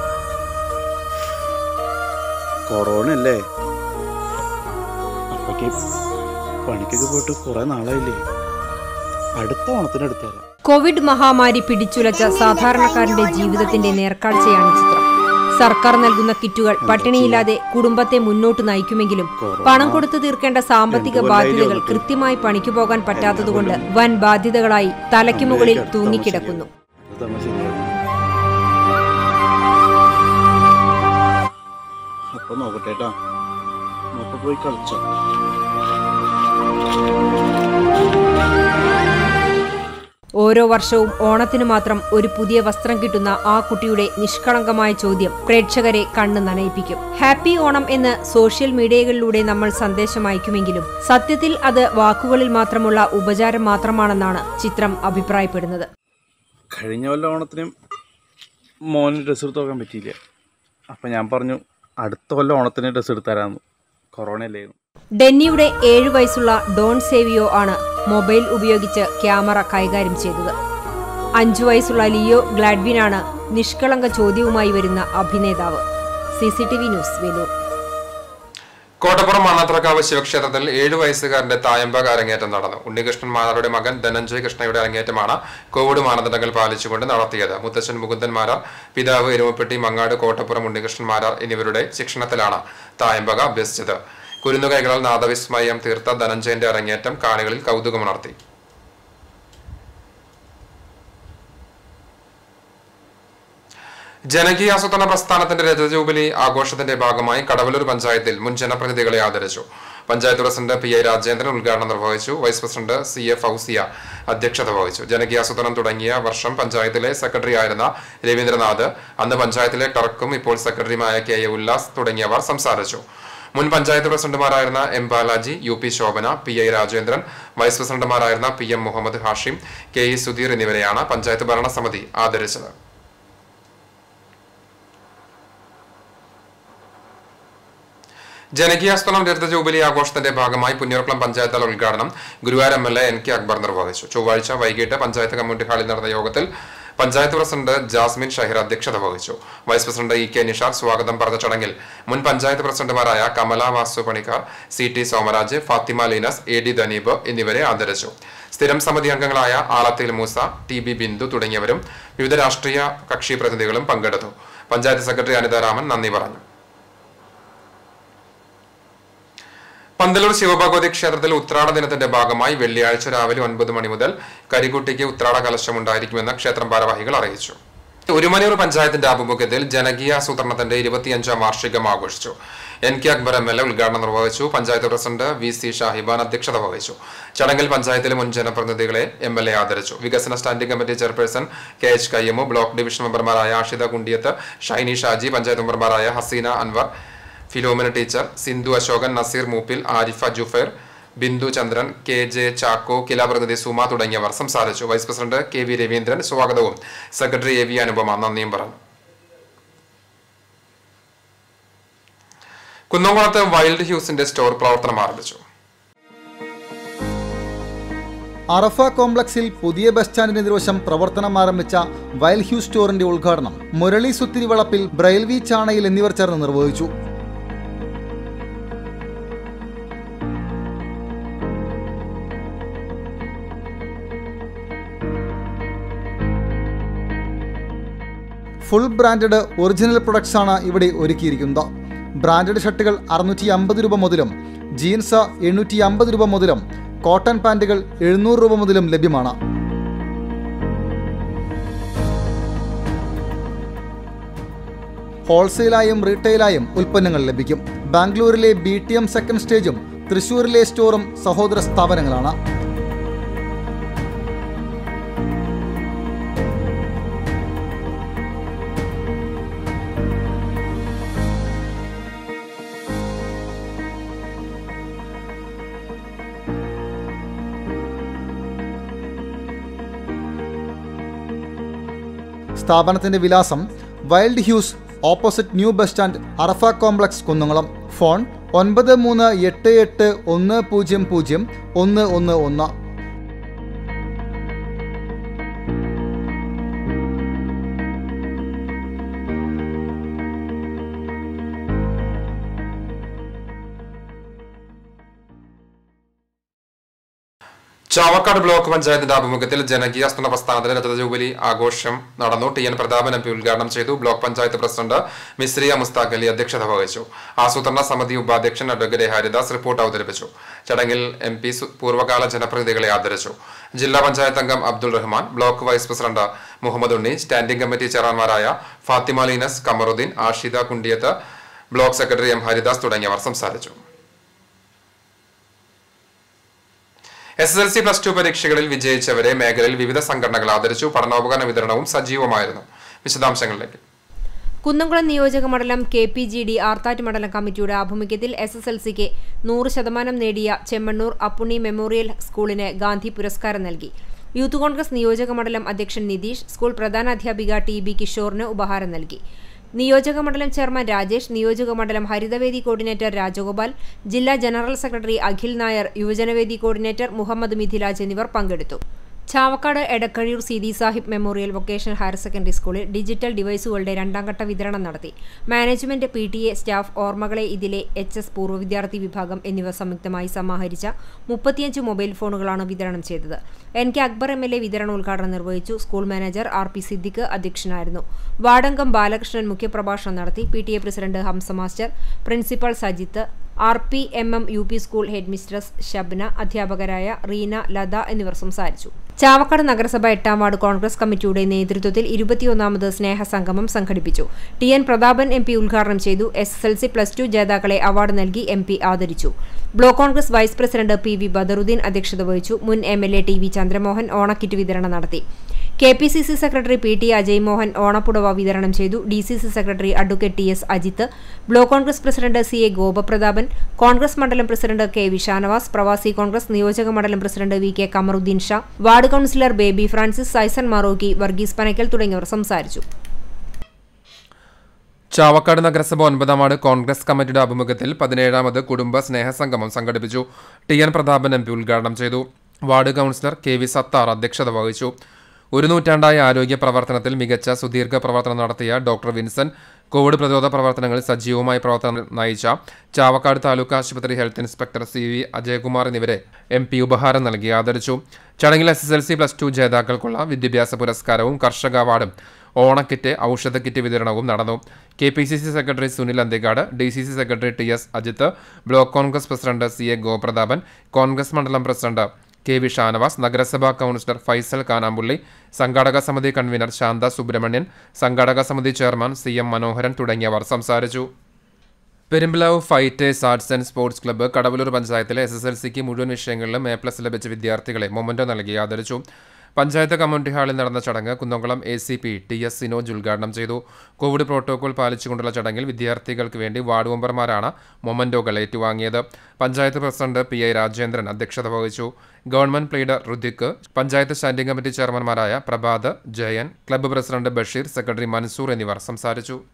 കൊറോണ അല്ലേ അപ്പക്ക് പണിക്കൊക്കെ പോയിട്ട് കുറെ നാളായില്ലേ അടുത്ത ഓണത്തിന് എടുത്തുതരാം കോവിഡ് മഹാമാരി പിടിച്ചുലച്ച സാധാരണക്കാരന്റെ ജീവിതത്തിന്റെ നേർക്കാഴ്ചയാണ് ചിത്രം സർക്കാർ നൽകുന്ന കിറ്റുകൾ പട്ടിണിയില്ലാതെ കുടുംബത്തെ മുന്നോട്ട് നയിക്കുമെങ്കിലും പണം കൊടുത്തു തീർക്കേണ്ട സാമ്പത്തിക ബാധ്യതകൾ കൃത്യമായി പണിക്കു പോകാൻ പറ്റാത്തതുകൊണ്ട് വൻ ബാധ്യതകളായി തലയ്ക്കു മുകളിൽ തൂങ്ങിക്കിടക്കുന്നു അത് തവണ ശരിയാവും അപ്പൊ നോക്കട്ടെ കേട്ടാ നോക്ക പോയി കളിച്ചോ ഓരോ വർഷവും ഓണത്തിനു മാത്രം ഒരു പുതിയ വസ്ത്രം കിട്ടുന്ന ആ കുട്ടിയുടെ നിഷ്കളങ്കമായ ചോദ്യം പ്രേക്ഷകരെ കണ്ണ് നനയിപ്പിക്കും ഹാപ്പി ഓണം എന്ന് സോഷ്യൽ മീഡിയകളിലൂടെ നമ്മൾ സന്ദേശം അയക്കുമെങ്കിലും സത്യത്തിൽ അത് വാക്കുകളിൽ മാത്രമുള്ള ഉപചാരം മാത്രമാണെന്നാണ് ചിത്രം അഭിപ്രായപ്പെടുന്നത് കഴിഞ്ഞ കൊല്ലം ഓണത്തിനും മോന് ഡ്രസ്സ് എടുത്ത് നോക്കാൻ പറ്റിയില്ല അപ്പം ഞാൻ പറഞ്ഞു അടുത്ത കൊല്ലം ഓണത്തിന് ഡ്രസ്സ് എടുത്ത് തരാമെന്ന് കൊറോണ അല്ലായിരുന്നു ഡെന്നിയുടെ ഏഴു വയസ്സുള്ള ഡോൺ സേവിയോ ആണ് മൊബൈൽ ഉപയോഗിച്ച് ക്യാമറ കൈകാര്യം ചെയ്തത് അഞ്ചു വയസ്സുള്ള ലിയോ ഗ്ലാഡ്വിനാണ് നിഷ്കളങ്ക ചോദ്യവുമായി വരുന്ന അഭിനേതാവ് C C T V news Veloor Kottappuram Mannathrakkavu ശിവക്ഷേത്രത്തിൽ ഏഴു വയസ്സുകാരന്റെ തായമ്പക അരങ്ങേറ്റം നടന്നു ഉണ്ണികൃഷ്ണൻ മാരാരുടെ മകൻ ധനഞ്ജയ് കൃഷ്ണയുടെ അരങ്ങേറ്റമാണ് കോവിഡ് മാനദണ്ഡങ്ങൾ പാലിച്ചുകൊണ്ട് നടത്തിയത് മുത്തച്ഛൻ മുകുന്ദൻ മാരാർ പിതാവ് എരുമപ്പെട്ടി മങ്ങാട് കോട്ടപ്പുറം ഉണ്ണികൃഷ്ണൻ മാരാർ എന്നിവരുടെ ശിക്ഷണത്തിലാണ് തായമ്പക അഭ്യസിച്ചത് കുരുന്നുകൈകളാൽ നാദവിസ്മയം തീർത്ത ധനഞ്ജയന്റെ അരങ്ങേറ്റം കാണികളിൽ കൗതുകമുണർത്തി ജനകീയാസൂത്രണ പ്രസ്ഥാനത്തിന്റെ രജത ജൂബിലി ആഘോഷത്തിന്റെ ഭാഗമായി കടവലൂർ പഞ്ചായത്തിൽ മുൻ ജനപ്രതിനിധികളെ ആദരിച്ചു panchayat president P I Rajendran ഉദ്ഘാടനം നിർവഹിച്ചു vice president C A Fousiya അധ്യക്ഷത വഹിച്ചു ജനകീയാസൂത്രണം തുടങ്ങിയ വർഷം പഞ്ചായത്തിലെ സെക്രട്ടറി ആയിരുന്ന രവീന്ദ്രനാഥ് അന്ന് പഞ്ചായത്തിലെ ക്ലർക്കും ഇപ്പോൾ സെക്രട്ടറിയുമായ കെ എ ഉല്ലാസ് തുടങ്ങിയവർ സംസാരിച്ചു മുൻ പഞ്ചായത്ത് പ്രസിഡന്റുമാരായിരുന്ന M Balaji U P Shobhana P I Rajendran vice പ്രസിഡന്റുമാരായിരുന്ന P M Muhammad Hashim K E Sudheer എന്നിവരെയാണ് പഞ്ചായത്ത് ഭരണസമിതി ആദരിച്ചത് ജനകീയാസ്തലം രക്ത ജൂബിലി ആഘോഷത്തിന്റെ ഭാഗമായി പുന്നൂർക്കുളം പഞ്ചായത്ത് തല ഉദ്ഘാടനം Guruvayur M L A N K Akbar നിർവഹിച്ചു ചൊവ്വാഴ്ച വൈകിട്ട് പഞ്ചായത്ത് കമ്മ്യൂണിറ്റി ഹാളിൽ നടന്ന യോഗത്തിൽ പഞ്ചായത്ത് പ്രസിഡന്റ് ജാസ്മിൻ ഷഹിർ അധ്യക്ഷത വഹിച്ചു vice president E K Nishar സ്വാഗതം പറഞ്ഞ ചടങ്ങിൽ മുൻ പഞ്ചായത്ത് പ്രസിഡന്റുമാരായ Kamala Vasu Panicker C T Somaraj Fathima Leenas A D Daneeb എന്നിവരെ ആദരിച്ചു സ്ഥിരം സമിതി അംഗങ്ങളായ ആളത്തിൽ മൂസ ടി ബി ബിന്ദു തുടങ്ങിയവരും വിവിധ രാഷ്ട്രീയ കക്ഷി പ്രതിനിധികളും പങ്കെടുത്തു പഞ്ചായത്ത് സെക്രട്ടറി അനിതാരാമൻ നന്ദി പറഞ്ഞു പന്തലൂർ ശിവഭഗവതി ക്ഷേത്രത്തിൽ ഉത്രാട ദിനത്തിന്റെ ഭാഗമായി വെള്ളിയാഴ്ച രാവിലെ ഒൻപത് മണി മുതൽ കരികുട്ടിക്ക് ഉത്രാട കലശം ഉണ്ടായിരിക്കുമെന്ന് ക്ഷേത്രം ഭാരവാഹികൾ അറിയിച്ചു ഒരുമനൂർ പഞ്ചായത്തിന്റെ ആഭിമുഖ്യത്തിൽ ജനകീയാസൂത്രണത്തിന്റെ ഇരുപത്തിയഞ്ചാം വാർഷികം ആഘോഷിച്ചു N K Akbar M L A ഉദ്ഘാടനം നിർവഹിച്ചു panchayat president V C Shahiban അധ്യക്ഷത വഹിച്ചു ചടങ്ങിൽ പഞ്ചായത്തിലെ മുൻ ജനപ്രതിനിധികളെ എം എൽ എ ആദരിച്ചു വികസന standing committee chairperson K H Kayyamu block division മെമ്പർമാരായ ആഷിത കുണ്ടിയത്ത് ഷൈനി ഷാജി പഞ്ചായത്ത് മെമ്പർമാരായ Haseena Anwar Philomina teacher Sindhu Ashokan Naseer Mooppil Arifa Jufair Bindu Chandran K J Chacko കിലാപ്രതിനിധി സുമ തുടങ്ങിയവർ സംസാരിച്ചു vice president K V Raveendran സ്വാഗതവും സെക്രട്ടറി എ വി അനുപമ നന്ദിയും പറഞ്ഞു കുന്നംകുളത്ത് വൈൽഡ് ഹ്യൂസിന്റെ സ്റ്റോർ പ്രവർത്തനം ആരംഭിച്ചു അറഫ കോംപ്ലക്സിൽ പുതിയ ബസ് സ്റ്റാൻഡിന് എതിർവശം പ്രവർത്തനം ആരംഭിച്ച വയൽ ഹ്യൂ സ്റ്റോറിന്റെ ഉദ്ഘാടനം മുരളി സുത്തിരി വളപ്പിൽ ബ്രൈൽവി ചാണയിൽ എന്നിവർ ചേർന്ന് നിർവഹിച്ചു ഫുൾ ബ്രാൻഡഡ് ഒറിജിനൽ പ്രൊഡക്ട്സ് ആണ് ഇവിടെ ഒരുക്കിയിരിക്കുന്നത് ബ്രാൻഡഡ് ഷർട്ടുകൾ അറുന്നൂറ്റി അമ്പത് രൂപ മുതലും ജീൻസ് എണ്ണൂറ്റി അമ്പത് രൂപ മുതലും കോട്ടൺ പാൻറ്റുകൾ എഴുന്നൂറ് രൂപ മുതലും ലഭ്യമാണ് ഹോൾസെയിലായും റീറ്റെയിലായും ഉൽപ്പന്നങ്ങൾ ലഭിക്കും ബാംഗ്ലൂരിലെ ബി ടി എം സെക്കൻഡ് സ്റ്റേജും തൃശൂരിലെ സ്റ്റോറും സഹോദര സ്ഥാപനങ്ങളാണ് സ്ഥാപനത്തിന്റെ വിലാസം wild hues opposite new bus stand Arafa complex Kunnamkulam phone ഒൻപത് മൂന്ന് എട്ട് എട്ട് ഒന്ന് പൂജ്യം പൂജ്യം ഒന്ന് ഒന്ന് ഒന്ന് ചാവക്കാട് ബ്ലോക്ക് പഞ്ചായത്തിന്റെ ആഭിമുഖ്യത്തിൽ ജനകീയ സ്തുണ പ്രസ്ഥാനത്തിന് രജത ജൂബിലി ആഘോഷം നടന്നു T N Prathapan M P ഉദ്ഘാടനം ചെയ്തു ബ്ലോക്ക് പഞ്ചായത്ത് പ്രസിഡന്റ് മിസ്രിയ മുസ്താഖ് അലി അധ്യക്ഷത വഹിച്ചു ആസൂത്രണ സമിതി ഉപാധ്യക്ഷൻ അഡ്വക്കേറ്റ് ഹരിദാസ് റിപ്പോർട്ട് അവതരിപ്പിച്ചു ചടങ്ങിൽ എം പി പൂർവ്വകാല ജനപ്രതിനിധികളെ ആദരിച്ചു ജില്ലാ പഞ്ചായത്ത് അംഗം Abdul Rahman block vice president Muhammad Unni standing committee ചെയർമാൻമാരായ Fathima Leenas Kamaruddin Ashida Kundiyath block secretary M Haridas തുടങ്ങിയവർ സംസാരിച്ചു S S L C plus two പരീക്ഷകളിൽ വിജയിച്ചവരെ മേഖലയിൽ വിവിധ സംഘടനകൾ ആദരിച്ചു പഠനോപകരണ വിതരണവും സജീവമായിരുന്നു വിശദാംശങ്ങളിലേക്ക് കുന്നംകുളം നിയോജക മണ്ഡലം K P G D Arthat മണ്ഡലം കമ്മിറ്റിയുടെ ആഭിമുഖ്യത്തിൽ എസ് എസ് എൽ സിക്ക് നൂറ് ശതമാനം നേടിയ ചെമ്മണ്ണൂർ അപ്പുണ്ണി മെമ്മോറിയൽ സ്കൂളിന് ഗാന്ധി പുരസ്കാരം നൽകി യൂത്ത് കോൺഗ്രസ് നിയോജക മണ്ഡലം അധ്യക്ഷൻ നിതീഷ് സ്കൂൾ പ്രധാനാധ്യാപിക ടി ബി കിഷോറിന് ഉപഹാരം നൽകി നിയോജക മണ്ഡലം ചെയർമാൻ രാജേഷ് നിയോജക മണ്ഡലം ഹരിതവേദി കോർഡിനേറ്റർ രാജഗോപാൽ ജില്ലാ general secretary Akhil Nair Yuvajanavedi coordinator Muhammad Mithilaj എന്നിവർ പങ്കെടുത്തു Chavakkad Edakkazhiyur Seethi Sahib memorial vocational higher secondary സ്കൂളിൽ ഡിജിറ്റൽ ഡിവൈസുകളുടെ രണ്ടാംഘട്ട വിതരണം നടത്തി management P T A staff ഓർമ്മകളെ ഇതിലെ എച്ച് എസ് പൂർവ്വ വിദ്യാർത്ഥി വിഭാഗം എന്നിവ സംയുക്തമായി സമാഹരിച്ച മുപ്പത്തിയഞ്ച് മൊബൈൽ ഫോണുകളാണ് വിതരണം ചെയ്തത് N K Akbar M L A വിതരണോദ്ഘാടനം നിർവഹിച്ചു school manager R P Siddique അധ്യക്ഷനായിരുന്നു വാർഡംഗം ബാലകൃഷ്ണൻ മുഖ്യപ്രഭാഷണം നടത്തി P T A president Hamsa master principal Sajith R P M M U P school head mistress Shabna അധ്യാപകരായ റീന ലത എന്നിവർ സംസാരിച്ചു ചാവക്കാട് നഗരസഭ എട്ടാം വാർഡ് കോൺഗ്രസ് കമ്മിറ്റിയുടെ നേതൃത്വത്തിൽ ഇരുപത്തിയൊന്നാമത് സ്നേഹസംഗമം സംഘടിപ്പിച്ചു T N Prathapan M P ഉദ്ഘാടനം ചെയ്തു S S L C plus two ജേതാക്കളെ അവാർഡ് നൽകി എം പി ആദരിച്ചു block Congress vice president P V Badaruddin അധ്യക്ഷത വഹിച്ചു മുൻ M L A T V Chandramohan ഓണക്കിറ്റ് വിതരണം നടത്തി K P C C secretary P T Ajay Mohan ഓണപ്പുടവ വിതരണം ചെയ്തു D C C secretary advocate T S Ajith block Congress president C A Gopaprathapan Congress മണ്ഡലം പ്രസിഡന്റ് കെ വി ഷാനവാസ് പ്രവാസി കോൺഗ്രസ് നിയോജക മണ്ഡലം president V K Kamaruddin Sha ward councillor Baby Francis Saison Marokki Varghese Panakkal തുടങ്ങിയവർ സംസാരിച്ചു ചാവക്കാട് നഗരസഭ ഒൻപതാം വാർഡ് കോൺഗ്രസ് കമ്മിറ്റിയുടെ ആഭിമുഖ്യത്തിൽ പതിനേഴാമത് കുടുംബ സ്നേഹസംഗമം സംഘടിപ്പിച്ചു T N Prathapan M P ഉദ്ഘാടനം ചെയ്തു ward councillor K V Sathar അധ്യക്ഷത വഹിച്ചു ഒരു നൂറ്റാണ്ടായ ആരോഗ്യ പ്രവർത്തനത്തിൽ മികച്ച സുദീർഘ പ്രവർത്തനം നടത്തിയ ഡോക്ടർ വിൻസെന്റ് കോവിഡ് പ്രതിരോധ പ്രവർത്തനങ്ങളിൽ സജീവമായി പ്രവർത്തനം നയിച്ച ചാവക്കാട് താലൂക്ക് ആശുപത്രി health inspector C V Ajayakumar എന്നിവരെ എം പി ഉപഹാരം നൽകി ആദരിച്ചു ചടങ്ങിൽ S S L C plus two ജേതാക്കൾക്കുള്ള വിദ്യാഭ്യാസ പുരസ്കാരവും കർഷക അവാർഡും ഓണക്കിറ്റ് ഔഷധ കിറ്റ് വിതരണവും നടന്നു K P C C secretary Sunil Anthikkad D C C secretary T S Ajith block Congress president C A Goprathapan Congress മണ്ഡലം പ്രസിഡന്റ് കെ വി ഷാനവാസ് നഗരസഭാ കൗൺസിലർ ഫൈസൽ കാനാമ്പുള്ളി സംഘാടക സമിതി കൺവീനർ ശാന്ത സുബ്രഹ്മണ്യൻ സംഘാടക സമിതി ചെയർമാൻ സി എം മനോഹരൻ തുടങ്ങിയവർ സംസാരിച്ചു Perumpilavu fighters arts and sports club Kadavallur പഞ്ചായത്തിലെ എസ് എസ് എൽ സിക്ക് മുഴുവൻ വിഷയങ്ങളിലും എ പ്ലസ് ലഭിച്ച വിദ്യാർത്ഥികളെ മൊമൻറ്റോ നൽകി ആദരിച്ചു പഞ്ചായത്ത് കമ്മ്യൂണിറ്റി ഹാളിൽ നടന്ന ചടങ്ങ് Kunnamkulam A C P T S Sinoj ഉദ്ഘാടനം ചെയ്തു കോവിഡ് പ്രോട്ടോകോൾ പാലിച്ചുകൊണ്ടുള്ള ചടങ്ങിൽ വിദ്യാർത്ഥികൾക്ക് വേണ്ടി വാർഡ് മെമ്പർമാരാണ് മൊമൻറ്റോകൾ ഏറ്റുവാങ്ങിയത് panchayat president P I Rajendran അധ്യക്ഷത വഹിച്ചു government pleader Rudhik panchayat standing committee ചെയർമാൻമാരായ Prabhath Jayan club president Basheer secretary Mansoor എന്നിവർ സംസാരിച്ചു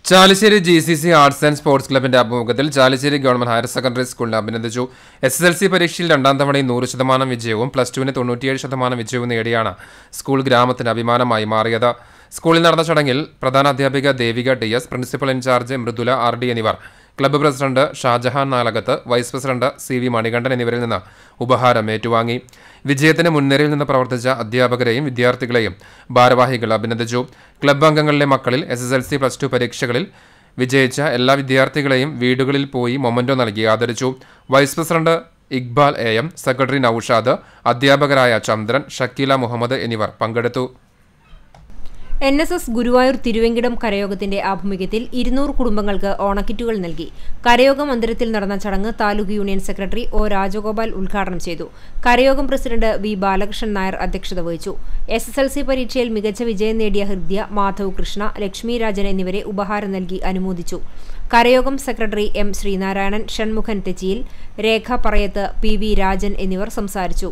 Chalissery G C C arts and sports ക്ലബിന്റെ ആഭിമുഖ്യത്തിൽ ചാലിശ്ശേരി ഗവൺമെന്റ് ഹയർ സെക്കൻഡറി സ്കൂളിനെ അഭിനന്ദിച്ചു എസ് എസ് എൽ സി പരീക്ഷയിൽ രണ്ടാം തവണയും നൂറ് ശതമാനം വിജയവും പ്ലസ് ടുവിന് തൊണ്ണൂറ്റിയേഴ് ശതമാനം വിജയവും നേടിയാണ് സ്കൂൾ ഗ്രാമത്തിന് അഭിമാനമായി മാറിയത് സ്കൂളിൽ നടന്ന ചടങ്ങിൽ പ്രധാന അധ്യാപിക Devika T S principal in charge Mridula R D എന്നിവർ club president Shajahan Nalakath vice president C V Manikandan എന്നിവരിൽ നിന്ന് ഉപഹാരം ഏറ്റുവാങ്ങി വിജയത്തിന് മുൻനിരയിൽ നിന്ന് പ്രവർത്തിച്ച അധ്യാപകരെയും വിദ്യാർത്ഥികളെയും ഭാരവാഹികൾ അഭിനന്ദിച്ചു ക്ലബ്ബ് അംഗങ്ങളിലെ മക്കളിൽ S S L C plus two പരീക്ഷകളിൽ വിജയിച്ച എല്ലാ വിദ്യാർത്ഥികളെയും വീടുകളിൽ പോയി മൊമന്റോ നൽകി ആദരിച്ചു vice president Iqbal A M secretary Noushad അധ്യാപകരായ ചന്ദ്രൻ ഷക്കീല മുഹമ്മദ് എന്നിവർ പങ്കെടുത്തു N S S Guruvayur Thiruvenkitam കരയോഗത്തിന്റെ ആഭിമുഖ്യത്തിൽ ഇരുന്നൂറ് കുടുംബങ്ങൾക്ക് ഓണക്കിറ്റുകൾ നൽകി കരയോഗ മന്ദിരത്തിൽ നടന്ന ചടങ്ങ് taluk union secretary O Rajagopal ഉദ്ഘാടനം ചെയ്തു കരയോഗം പ്രസിഡന്റ് വി ബാലകൃഷ്ണൻ നായർ അധ്യക്ഷത വഹിച്ചു എസ് എസ് എൽ സി പരീക്ഷയിൽ മികച്ച വിജയം നേടിയ ഹൃദ്യ മാധവ് കൃഷ്ണ ലക്ഷ്മി രാജൻ എന്നിവരെ ഉപഹാരം നൽകി അനുമോദിച്ചു കരയോഗം secretary M Sreenarayanan Shanmukhan Thechiyil Rekha Parayath P V Rajan എന്നിവർ സംസാരിച്ചു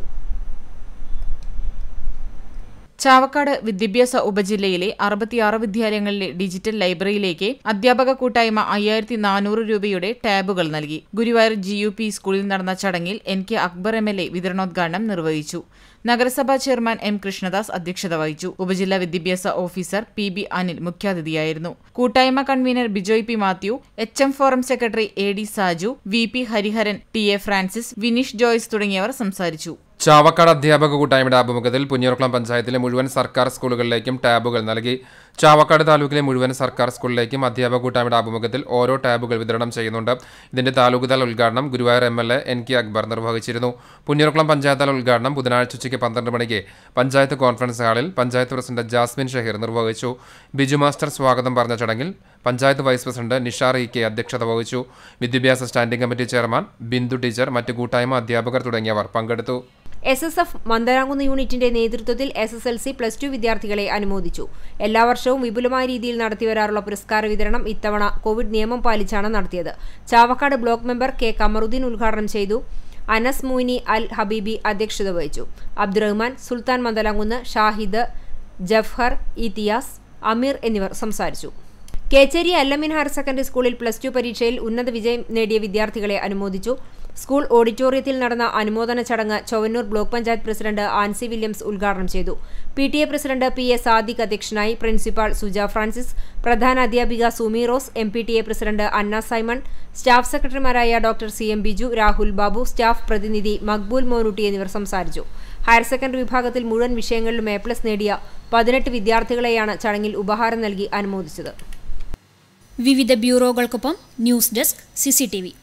ചാവക്കാട് വിദ്യാഭ്യാസ ഉപജില്ലയിലെ അറുപത്തിയാറ് വിദ്യാലയങ്ങളിലെ ഡിജിറ്റൽ ലൈബ്രറിയിലേക്ക് അധ്യാപക കൂട്ടായ്മ അയ്യായിരത്തി നാനൂറ് രൂപയുടെ ടാബുകൾ നൽകി ഗുരുവായൂർ ജി യു പി സ്കൂളിൽ നടന്ന ചടങ്ങിൽ N K Akbar M L A വിതരണോദ്ഘാടനം നിർവഹിച്ചു നഗരസഭാ ചെയർമാൻ എം കൃഷ്ണദാസ് അധ്യക്ഷത വഹിച്ചു ഉപജില്ലാ വിദ്യാഭ്യാസ ഓഫീസർ പി ബി അനിൽ മുഖ്യാതിഥിയായിരുന്നു കൂട്ടായ്മ convener Bijoy P Mathew H M forum secretary A D Saju V P Hariharan T A Francis Vineesh Joyce തുടങ്ങിയവർ സംസാരിച്ചു ചാവക്കാട് അധ്യാപക കൂട്ടായ്മയുടെ ആഭിമുഖ്യത്തിൽ പുഞ്ഞൂർക്കുളം പഞ്ചായത്തിലെ മുഴുവൻ സർക്കാർ സ്കൂളുകളിലേക്കും ടാബുകൾ നൽകി ചാവക്കാട് താലൂക്കിലെ മുഴുവൻ സർക്കാർ സ്കൂളിലേക്കും അധ്യാപക കൂട്ടായ്മയുടെ ആഭിമുഖ്യത്തിൽ ഓരോ ടാബുകൾ വിതരണം ചെയ്യുന്നുണ്ട് ഇതിന്റെ താലൂക്ക് തല ഉദ്ഘാടനം Guruvayur M L A N K Akbar നിർവഹിച്ചിരുന്നു പുഞ്ഞൂർക്കുളം പഞ്ചായത്ത് തല ഉദ്ഘാടനം ബുധനാഴ്ച ഉച്ചയ്ക്ക് പന്ത്രണ്ട് മണിക്ക് പഞ്ചായത്ത് കോൺഫറൻസ് ഹാളിൽ പഞ്ചായത്ത് പ്രസിഡന്റ് ജാസ്മിൻ ഷഹീർ നിർവഹിച്ചു ബിജു മാസ്റ്റർ സ്വാഗതം പറഞ്ഞ ചടങ്ങിൽ panchayat vice president Nishar E K അധ്യക്ഷത വഹിച്ചു വിദ്യാഭ്യാസ standing committee chairman Bindu teacher മറ്റ് കൂട്ടായ്മ അധ്യാപകർ തുടങ്ങിയവർ പങ്കെടുത്തു എസ് എസ് എഫ് മന്ദരാങ്കുന്ന് യൂണിറ്റിന്റെ നേതൃത്വത്തിൽ S S L C plus two വിദ്യാർത്ഥികളെ അനുമോദിച്ചു എല്ലാ വർഷവും വിപുലമായ രീതിയിൽ നടത്തിവരാറുള്ള പുരസ്കാര വിതരണം ഇത്തവണ കോവിഡ് നിയമം പാലിച്ചാണ് നടത്തിയത് Chavakkad block member K Kamaruddin ഉദ്ഘാടനം ചെയ്തു അനസ് മൂനി അൽ ഹബീബി അധ്യക്ഷത വഹിച്ചു അബ്ദുറഹ്മാൻ സുൽത്താൻ മന്ദലാങ്കുന്ന് ഷാഹിദ് ജഫ്ഹർ ഇത്തിയാസ് അമീർ എന്നിവർ സംസാരിച്ചു കേച്ചേരി അല്ലമിൻ ഹയർ സെക്കൻഡറി സ്കൂളിൽ പ്ലസ് ടു പരീക്ഷയിൽ ഉന്നത വിജയം നേടിയ വിദ്യാർത്ഥികളെ അനുമോദിച്ചു സ്കൂൾ ഓഡിറ്റോറിയത്തിൽ നടന്ന അനുമോദന ചടങ്ങ് ചൊവ്വന്നൂർ ബ്ലോക്ക് പഞ്ചായത്ത് പ്രസിഡന്റ് ആൻസി വില്യംസ് ഉദ്ഘാടനം ചെയ്തു P T A president P A Sadiq അധ്യക്ഷനായി പ്രിൻസിപ്പാൾ സുജ ഫ്രാൻസിസ് പ്രധാന അധ്യാപിക Sumi Rose M P T A president Anna Simon staff സെക്രട്ടറിമാരായ doctor C M Biju Rahul Babu staff പ്രതിനിധി മക്ബൂൽ മോനൂട്ടി എന്നിവർ സംസാരിച്ചു ഹയർ സെക്കൻഡറി വിഭാഗത്തിൽ മുഴുവൻ വിഷയങ്ങളിലും എ പ്ലസ് നേടിയ പതിനെട്ട് വിദ്യാർത്ഥികളെയാണ് ചടങ്ങിൽ ഉപഹാരം നൽകി അനുമോദിച്ചത് വിവിധ ബ്യൂറോകൾക്കൊപ്പം ന്യൂസ് ഡെസ്ക് സിസിടിവി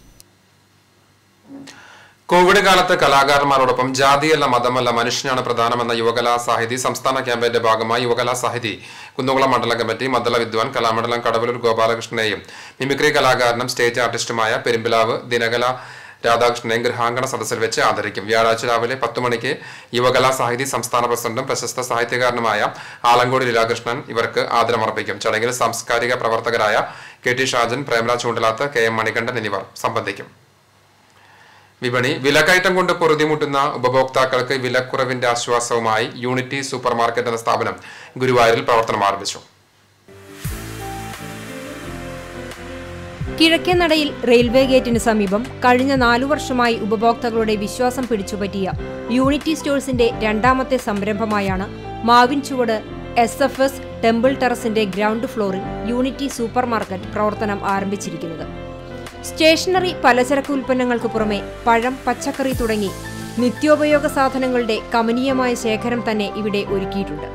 കോവിഡ് കാലത്ത് കലാകാരന്മാരോടൊപ്പം ജാതിയല്ല മതമല്ല മനുഷ്യനാണ് പ്രധാനമെന്ന യുവകലാ സാഹിതി സംസ്ഥാന ക്യാമ്പയിന്റെ ഭാഗമായി യുവകലാ സാഹിതി കുന്നുകുളം മണ്ഡലം കമ്മിറ്റി മദ്ദള വിദ്വാൻ കലാമണ്ഡലം കടവലൂർ ഗോപാലകൃഷ്ണനെയും മിമിക്രി കലാകാരനും സ്റ്റേജ് ആർട്ടിസ്റ്റുമായ പെരുമ്പിലാവ് ദിനകല രാധാകൃഷ്ണനെയും ഗൃഹാങ്കണ സദസ്സിൽ വെച്ച് ആദരിക്കും വ്യാഴാഴ്ച രാവിലെ പത്ത് മണിക്ക് യുവകലാ സാഹിതി സംസ്ഥാന പ്രസിഡന്റും പ്രശസ്ത സാഹിത്യകാരനുമായ ആലങ്കോട് ലീലാകൃഷ്ണൻ ഇവർക്ക് ആദരമർപ്പിക്കും ചടങ്ങിൽ സാംസ്കാരിക പ്രവർത്തകരായ K T Shajan Premaraj Choondalath K M Manikandan എന്നിവർ സംബന്ധിക്കും വിപണി വിലക്കയറ്റം കൊണ്ട് പൊറുതിമുട്ടുന്ന ഉപഭോക്താക്കൾക്ക് വിലക്കുറവിന്റെ ആശ്വാസവുമായി യൂണിറ്റി സൂപ്പർ മാർക്കറ്റ് എന്ന സ്ഥാപനം ഗുരുവായൂരിൽ പ്രവർത്തനം ആരംഭിച്ചു കിഴക്കേനടയിൽ റെയിൽവേ ഗേറ്റിന് സമീപം കഴിഞ്ഞ നാലു വർഷമായി ഉപഭോക്താക്കളുടെ വിശ്വാസം പിടിച്ചുപറ്റിയ യൂണിറ്റി സ്റ്റോഴ്സിന്റെ രണ്ടാമത്തെ സംരംഭമായാണ് Mavinchuvadu S F S temple ടെറസിന്റെ ഗ്രൗണ്ട് ഫ്ലോറിൽ യൂണിറ്റി സൂപ്പർ മാർക്കറ്റ് പ്രവർത്തനം ആരംഭിച്ചിരിക്കുന്നത് സ്റ്റേഷനറി പലചരക്ക് ഉൽപ്പന്നങ്ങൾക്ക് പുറമെ പഴം പച്ചക്കറി തുടങ്ങി നിത്യോപയോഗ സാധനങ്ങളുടെ കമനീയമായ ശേഖരം തന്നെ ഇവിടെ ഒരുക്കിയിട്ടുണ്ട്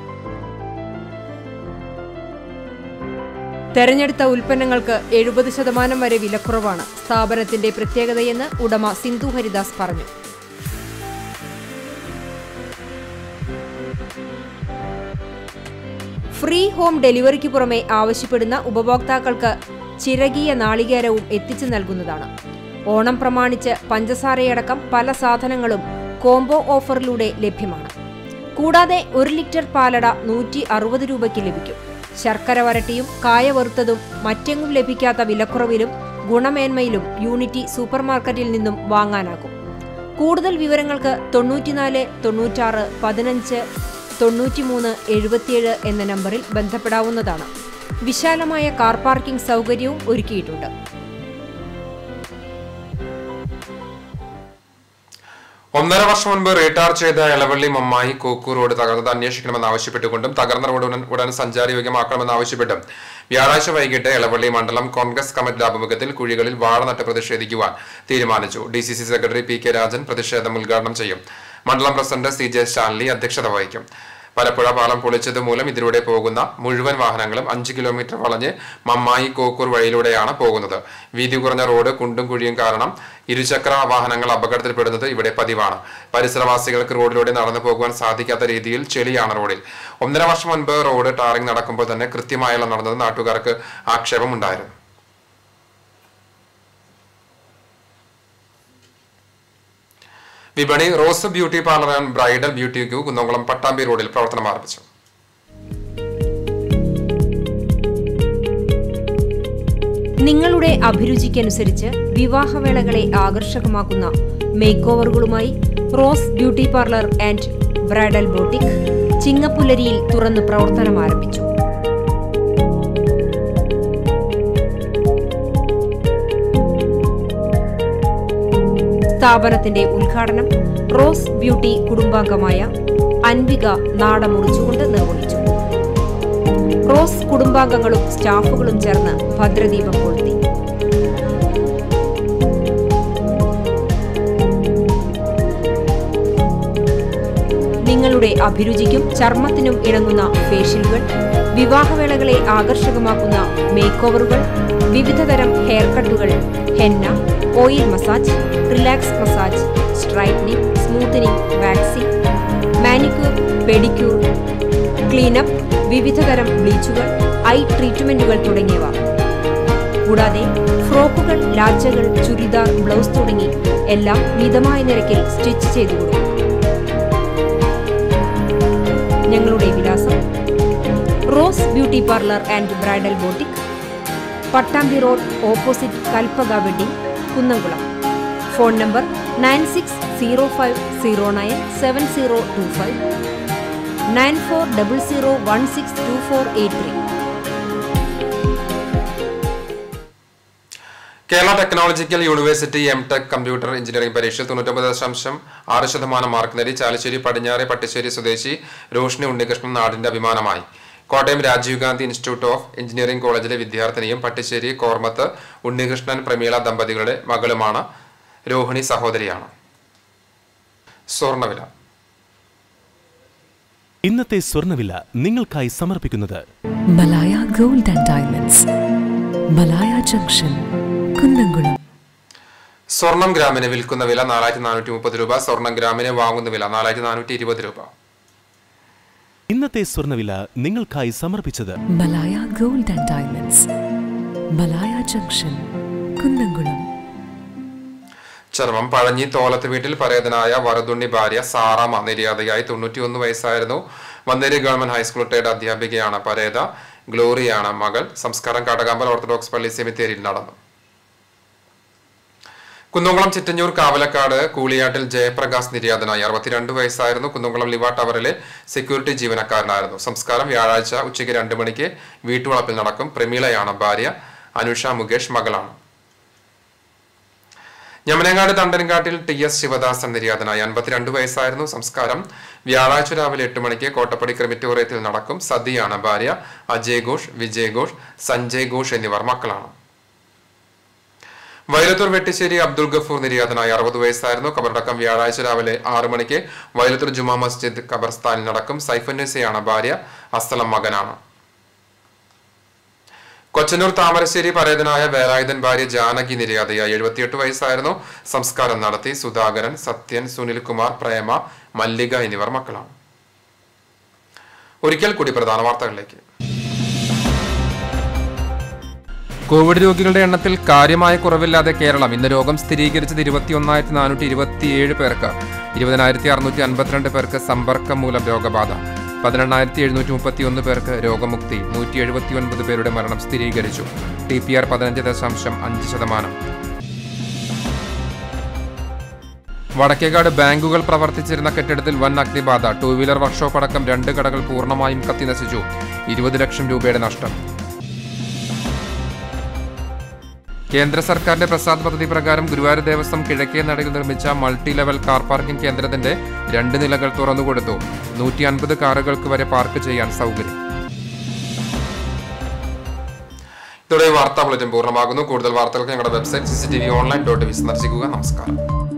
തെരഞ്ഞെടുത്ത ഉൽപ്പന്നങ്ങൾക്ക് എഴുപത് ശതമാനം വരെ വിലക്കുറവാണ് സ്ഥാപനത്തിന്റെ പ്രത്യേകതയെന്ന് ഉടമ സിന്ധു ഹരിദാസ് പറഞ്ഞു ഫ്രീ ഹോം ഡെലിവറിക്ക് പുറമെ ആവശ്യപ്പെടുന്ന ഉപഭോക്താക്കൾക്ക് ചിരകിയ നാളികേരവും എത്തിച്ചു നൽകുന്നതാണ് ഓണം പ്രമാണിച്ച് പഞ്ചസാരയടക്കം പല സാധനങ്ങളും കോംബോ ഓഫറിലൂടെ ലഭ്യമാണ് കൂടാതെ ഒരു ലിറ്റർ പാലട നൂറ്റി അറുപത് രൂപയ്ക്ക് ലഭിക്കും ശർക്കര വരട്ടിയും കായ വറുത്തതും മറ്റെങ്ങും ലഭിക്കാത്ത വിലക്കുറവിലും ഗുണമേന്മയിലും യൂണിറ്റി സൂപ്പർമാർക്കറ്റിൽ നിന്നും വാങ്ങാനാകും കൂടുതൽ വിവരങ്ങൾക്ക് തൊണ്ണൂറ്റിനാല് തൊണ്ണൂറ്റാറ് പതിനഞ്ച് തൊണ്ണൂറ്റിമൂന്ന് എഴുപത്തിയേഴ് എന്ന നമ്പറിൽ ബന്ധപ്പെടാവുന്നതാണ് വിശാലമായ കാർ പാർക്കിംഗ് സൗകര്യവും ഒരുക്കിയിട്ടുണ്ട് ഒന്നര വർഷം മുൻപ് റീടാർ ചെയ്ത എളവള്ളി മമ്മായി കോക്കൂർ റോഡ് തകർന്നത് അന്വേഷിക്കണമെന്ന് ആവശ്യപ്പെട്ടുകൊണ്ടും തകർന്ന റോഡ് ഉടൻ ഉടൻ സഞ്ചാരയോഗ്യമാക്കണമെന്ന് ആവശ്യപ്പെട്ടും വ്യാഴാഴ്ച വൈകിട്ട് എളവള്ളി മണ്ഡലം കോൺഗ്രസ് കമ്മിറ്റിയുടെ ആഭിമുഖ്യത്തിൽ കുഴികളിൽ വാഴ നട്ട് പ്രതിഷേധിക്കുവാൻ തീരുമാനിച്ചു D C C secretary P K Rajan പ്രതിഷേധം ഉദ്ഘാടനം ചെയ്യും മണ്ഡലം പ്രസിഡന്റ് സി ജെ സ്റ്റാൻലി അധ്യക്ഷത വഹിക്കും പലപ്പുഴ പാലം പൊളിച്ചത് മൂലം ഇതിലൂടെ പോകുന്ന മുഴുവൻ വാഹനങ്ങളും അഞ്ച് കിലോമീറ്റർ വളഞ്ഞ് മമ്മായി കോക്കൂർ വഴിയിലൂടെയാണ് പോകുന്നത് വീതി കുറഞ്ഞ റോഡ് കുണ്ടും കുഴിയും കാരണം ഇരുചക്ര വാഹനങ്ങൾ അപകടത്തിൽപ്പെടുന്നത് ഇവിടെ പതിവാണ് പരിസരവാസികൾക്ക് റോഡിലൂടെ നടന്നു പോകുവാൻ സാധിക്കാത്ത രീതിയിൽ ചെളിയാണ് റോഡിൽ ഒന്നര വർഷം മുൻപ് റോഡ് ടാറിംഗ് നടക്കുമ്പോൾ തന്നെ കൃത്യമായല്ല നടന്നത് നാട്ടുകാർക്ക് ആക്ഷേപമുണ്ടായിരുന്നു വിപണി rose beauty parlour and bridal boutique Kunnamkulam Pattambi റോഡിൽ പ്രവർത്തനം ആരംഭിച്ചു നിങ്ങളുടെ അഭിരുചിക്കനുസരിച്ച് വിവാഹവേളകളെ ആകർഷകമാക്കുന്ന മേക്ക് ഓവറുകളുമായി rose beauty parlour and bridal boutique ചിങ്ങപ്പുലരിയിൽ തുറന്ന് പ്രവർത്തനം ആരംഭിച്ചു സ്ഥാപനത്തിന്റെ ഉദ്ഘാടനം റോസ് ബ്യൂട്ടി കുടുംബാംഗമായ അൻവിക നാട മുറിച്ചുകൊണ്ട് നിർവഹിച്ചു റോസ് കുടുംബാംഗങ്ങളും സ്റ്റാഫുകളും ചേർന്ന് ഭദ്രദീപം കൊളുത്തി നിങ്ങളുടെ അഭിരുചിക്കും ചർമ്മത്തിനും ഇണങ്ങുന്ന ഫേഷ്യലുകൾ വിവാഹവേളകളെ ആകർഷകമാക്കുന്ന മേക്ക് ഓവറുകൾ വിവിധതരം ഹെയർ കട്ടുകൾ henna oil massage relax massage straightening smoothening waxing manicure pedicure cleanup വിവിധതരം ബ്ലീച്ചുകൾ ഐ ട്രീറ്റ്മെന്റുകൾ തുടങ്ങിയവ കൂടാതെ ഫ്രോക്കുകൾ ലാച്ചകൾ ചുരിദാർ ബ്ലൗസ് തുടങ്ങി എല്ലാം മിതമായ നിരക്കിൽ സ്റ്റിച്ച് ചെയ്തു കൊടുക്കും ഞങ്ങളുടെ വിലാസം rose beauty parlour and bridal boutique Pattambi road opposite Kalpaka wedding Kunnamkulam phone number nine six zero five zero nine seven zero two five nine four double zero one six two four eight three Kerala technological university M tech computer engineering പരീക്ഷയിൽ തൊണ്ണൂറ്റൊമ്പത് ദശാംശം ആറ് ശതമാനം mark നേടി ചാലശ്ശേരി പടിഞ്ഞാറെ പട്ടിശ്ശേരി സ്വദേശി രോഷ്ണി ഉണ്ണികൃഷ്ണൻ നാടിന്റെ അഭിമാനമായി Kottayam Rajiv Gandhi institute of engineering കോളേജിലെ വിദ്യാർത്ഥിനിയും പട്ടിശ്ശേരി കോർമത്ത് ഉണ്ണികൃഷ്ണൻ പ്രമീള ദമ്പതികളുടെ മകളുമാണ് രോഹിണി സഹോദരിയാണ് സ്വർണ്ണവില ഇന്നത്തെ സ്വർണ്ണവില നിങ്ങൾക്കായി സമർപ്പിക്കുന്നത് Malaya gold and diamonds Malaya junction Kunnamkulam സ്വർണം ഗ്രാമിന് വിൽക്കുന്ന വില നാലായിരത്തി നാനൂറ്റി മുപ്പത് രൂപ സ്വർണം ഗ്രാമിന് വാങ്ങുന്ന വില നാലായിരത്തി നാനൂറ്റി ഇരുപത് രൂപ ഇന്നത്തെ സ്വർണ്ണവില നിങ്ങൾക്കായി സമർപ്പിച്ചത് Malaya gold and diamonds Malaya junction Kunnamkulam ചർമ്മം പഴഞ്ഞി തോലത്ത് വീട്ടിൽ പരേതനായ വറുതുണ്ണി ഭാര്യ സാറാമ നിര്യാതയായി തൊണ്ണൂറ്റിയൊന്ന് വയസ്സായിരുന്നു വന്നേരി ഗവൺമെന്റ് ഹൈസ്കൂൾ റിട്ടയർഡ് അധ്യാപികയാണ് പരേത ഗ്ലോറിയാണ് മകൾ സംസ്കാരം കടകാമ്പൽ ഓർത്തഡോക്സ് പള്ളി സെമിത്തേരിയിൽ നടന്നു കുന്നംകുളം ചിറ്റഞ്ഞൂർ കാവലക്കാട് കൂളിയാട്ടിൽ ജയപ്രകാശ് നിര്യാതനായി അറുപത്തിരണ്ട് വയസ്സായിരുന്നു കുന്നംകുളം ലിവ ടവറിലെ സെക്യൂരിറ്റി ജീവനക്കാരനായിരുന്നു സംസ്കാരം വ്യാഴാഴ്ച ഉച്ചയ്ക്ക് രണ്ട് മണിക്ക് വീട്ടുവളപ്പിൽ നടക്കും പ്രമീളയാണ് ഭാര്യ അനുഷ മുകേഷ് മകളാണ് ഞമനങ്ങാട് തണ്ടൻകാട്ടിൽ ടി എസ് ശിവദാസൻ നിര്യാതനായി അൻപത്തിരണ്ട് വയസ്സായിരുന്നു സംസ്കാരം വ്യാഴാഴ്ച രാവിലെ എട്ട് മണിക്ക് കോട്ടപ്പടി ക്രിമിറ്റോറിയത്തിൽ നടക്കും സതിയാണ് ഭാര്യ അജയ് ഘോഷ് വിജയ് ഘോഷ് സഞ്ജയ് ഘോഷ് എന്നിവർ മക്കളാണ് വയലത്തൂർ വെട്ടിശ്ശേരി അബ്ദുൾ ഗഫൂർ നിര്യാതനായി അറുപത് വയസ്സായിരുന്നു കബറടക്കം വ്യാഴാഴ്ച രാവിലെ ആറ് മണിക്ക് വയലത്തൂർ ജുമാ മസ്ജിദ് ഖബർസ്ഥാനിൽ നടക്കും സൈഫുന്നസയാണ് ഭാര്യ അസ്തലം മകനാണ് കൊച്ചനൂർ താമരശ്ശേരി പരേതനായ വേലായുധൻ ഭാര്യ ജാനകി നിര്യാതയായി എഴുപത്തിയെട്ട് വയസ്സായിരുന്നു സംസ്കാരം നടത്തി സുധാകരൻ സത്യൻ സുനിൽകുമാർ പ്രേമ മല്ലിക എന്നിവർ മക്കളാണ് ഒരിക്കൽ കൂടി പ്രധാന വാർത്തകളിലേക്ക് കോവിഡ് രോഗികളുടെ എണ്ണത്തിൽ കാര്യമായ കുറവില്ലാതെ കേരളം ഇന്ന് രോഗം സ്ഥിരീകരിച്ചത് ഇരുപത്തിയൊന്നായിരത്തി നാനൂറ്റി ഇരുപത്തിയേഴ് പേർക്ക് ഇരുപതിനായിരത്തി അറുന്നൂറ്റി അൻപത്തിരണ്ട് പേർക്ക് സമ്പർക്കം മൂലം രോഗബാധ പതിനെണ്ണായിരത്തി എഴുന്നൂറ്റി മുപ്പത്തിയൊന്ന് പേർക്ക് രോഗമുക്തി നൂറ്റി എഴുപത്തി ഒൻപത് പേരുടെ മരണം സ്ഥിരീകരിച്ചു ടി പി ആർ പതിനഞ്ച് ദശാംശം അഞ്ച് ശതമാനം വടക്കേകാട് ബാങ്കുകൾ പ്രവർത്തിച്ചിരുന്ന കെട്ടിടത്തിൽ വൻ അഗ്നിബാധ ടൂ വീലർ വർക്ക്ഷോപ്പ് അടക്കം രണ്ട് കടകൾ പൂർണ്ണമായും കത്തിനശിച്ചു ഇരുപത് ലക്ഷം രൂപയുടെ നഷ്ടം കേന്ദ്ര സർക്കാരിന്റെ പ്രസാദ് പദ്ധതി പ്രകാരം ഗുരുവായൂർ ദേവസ്വം കിഴക്കേ നടയിൽ നിർമ്മിച്ച മൾട്ടി ലെവൽ കാർ പാർക്കിംഗ് കേന്ദ്രത്തിന്റെ രണ്ട് നിലകൾ തുറന്നുകൊടുത്തു നൂറ്റി അൻപത് കാറുകൾക്ക് വരെ പാർക്ക് ചെയ്യാൻ സൗകര്യം ഇതോടെ വാർത്താ ബുള്ളറ്റിൻ പൂർണ്ണമാകുന്നു കൂടുതൽ വാർത്തകൾക്ക് ഞങ്ങളുടെ website C C T V online dot V സന്ദർശിക്കുക നമസ്കാരം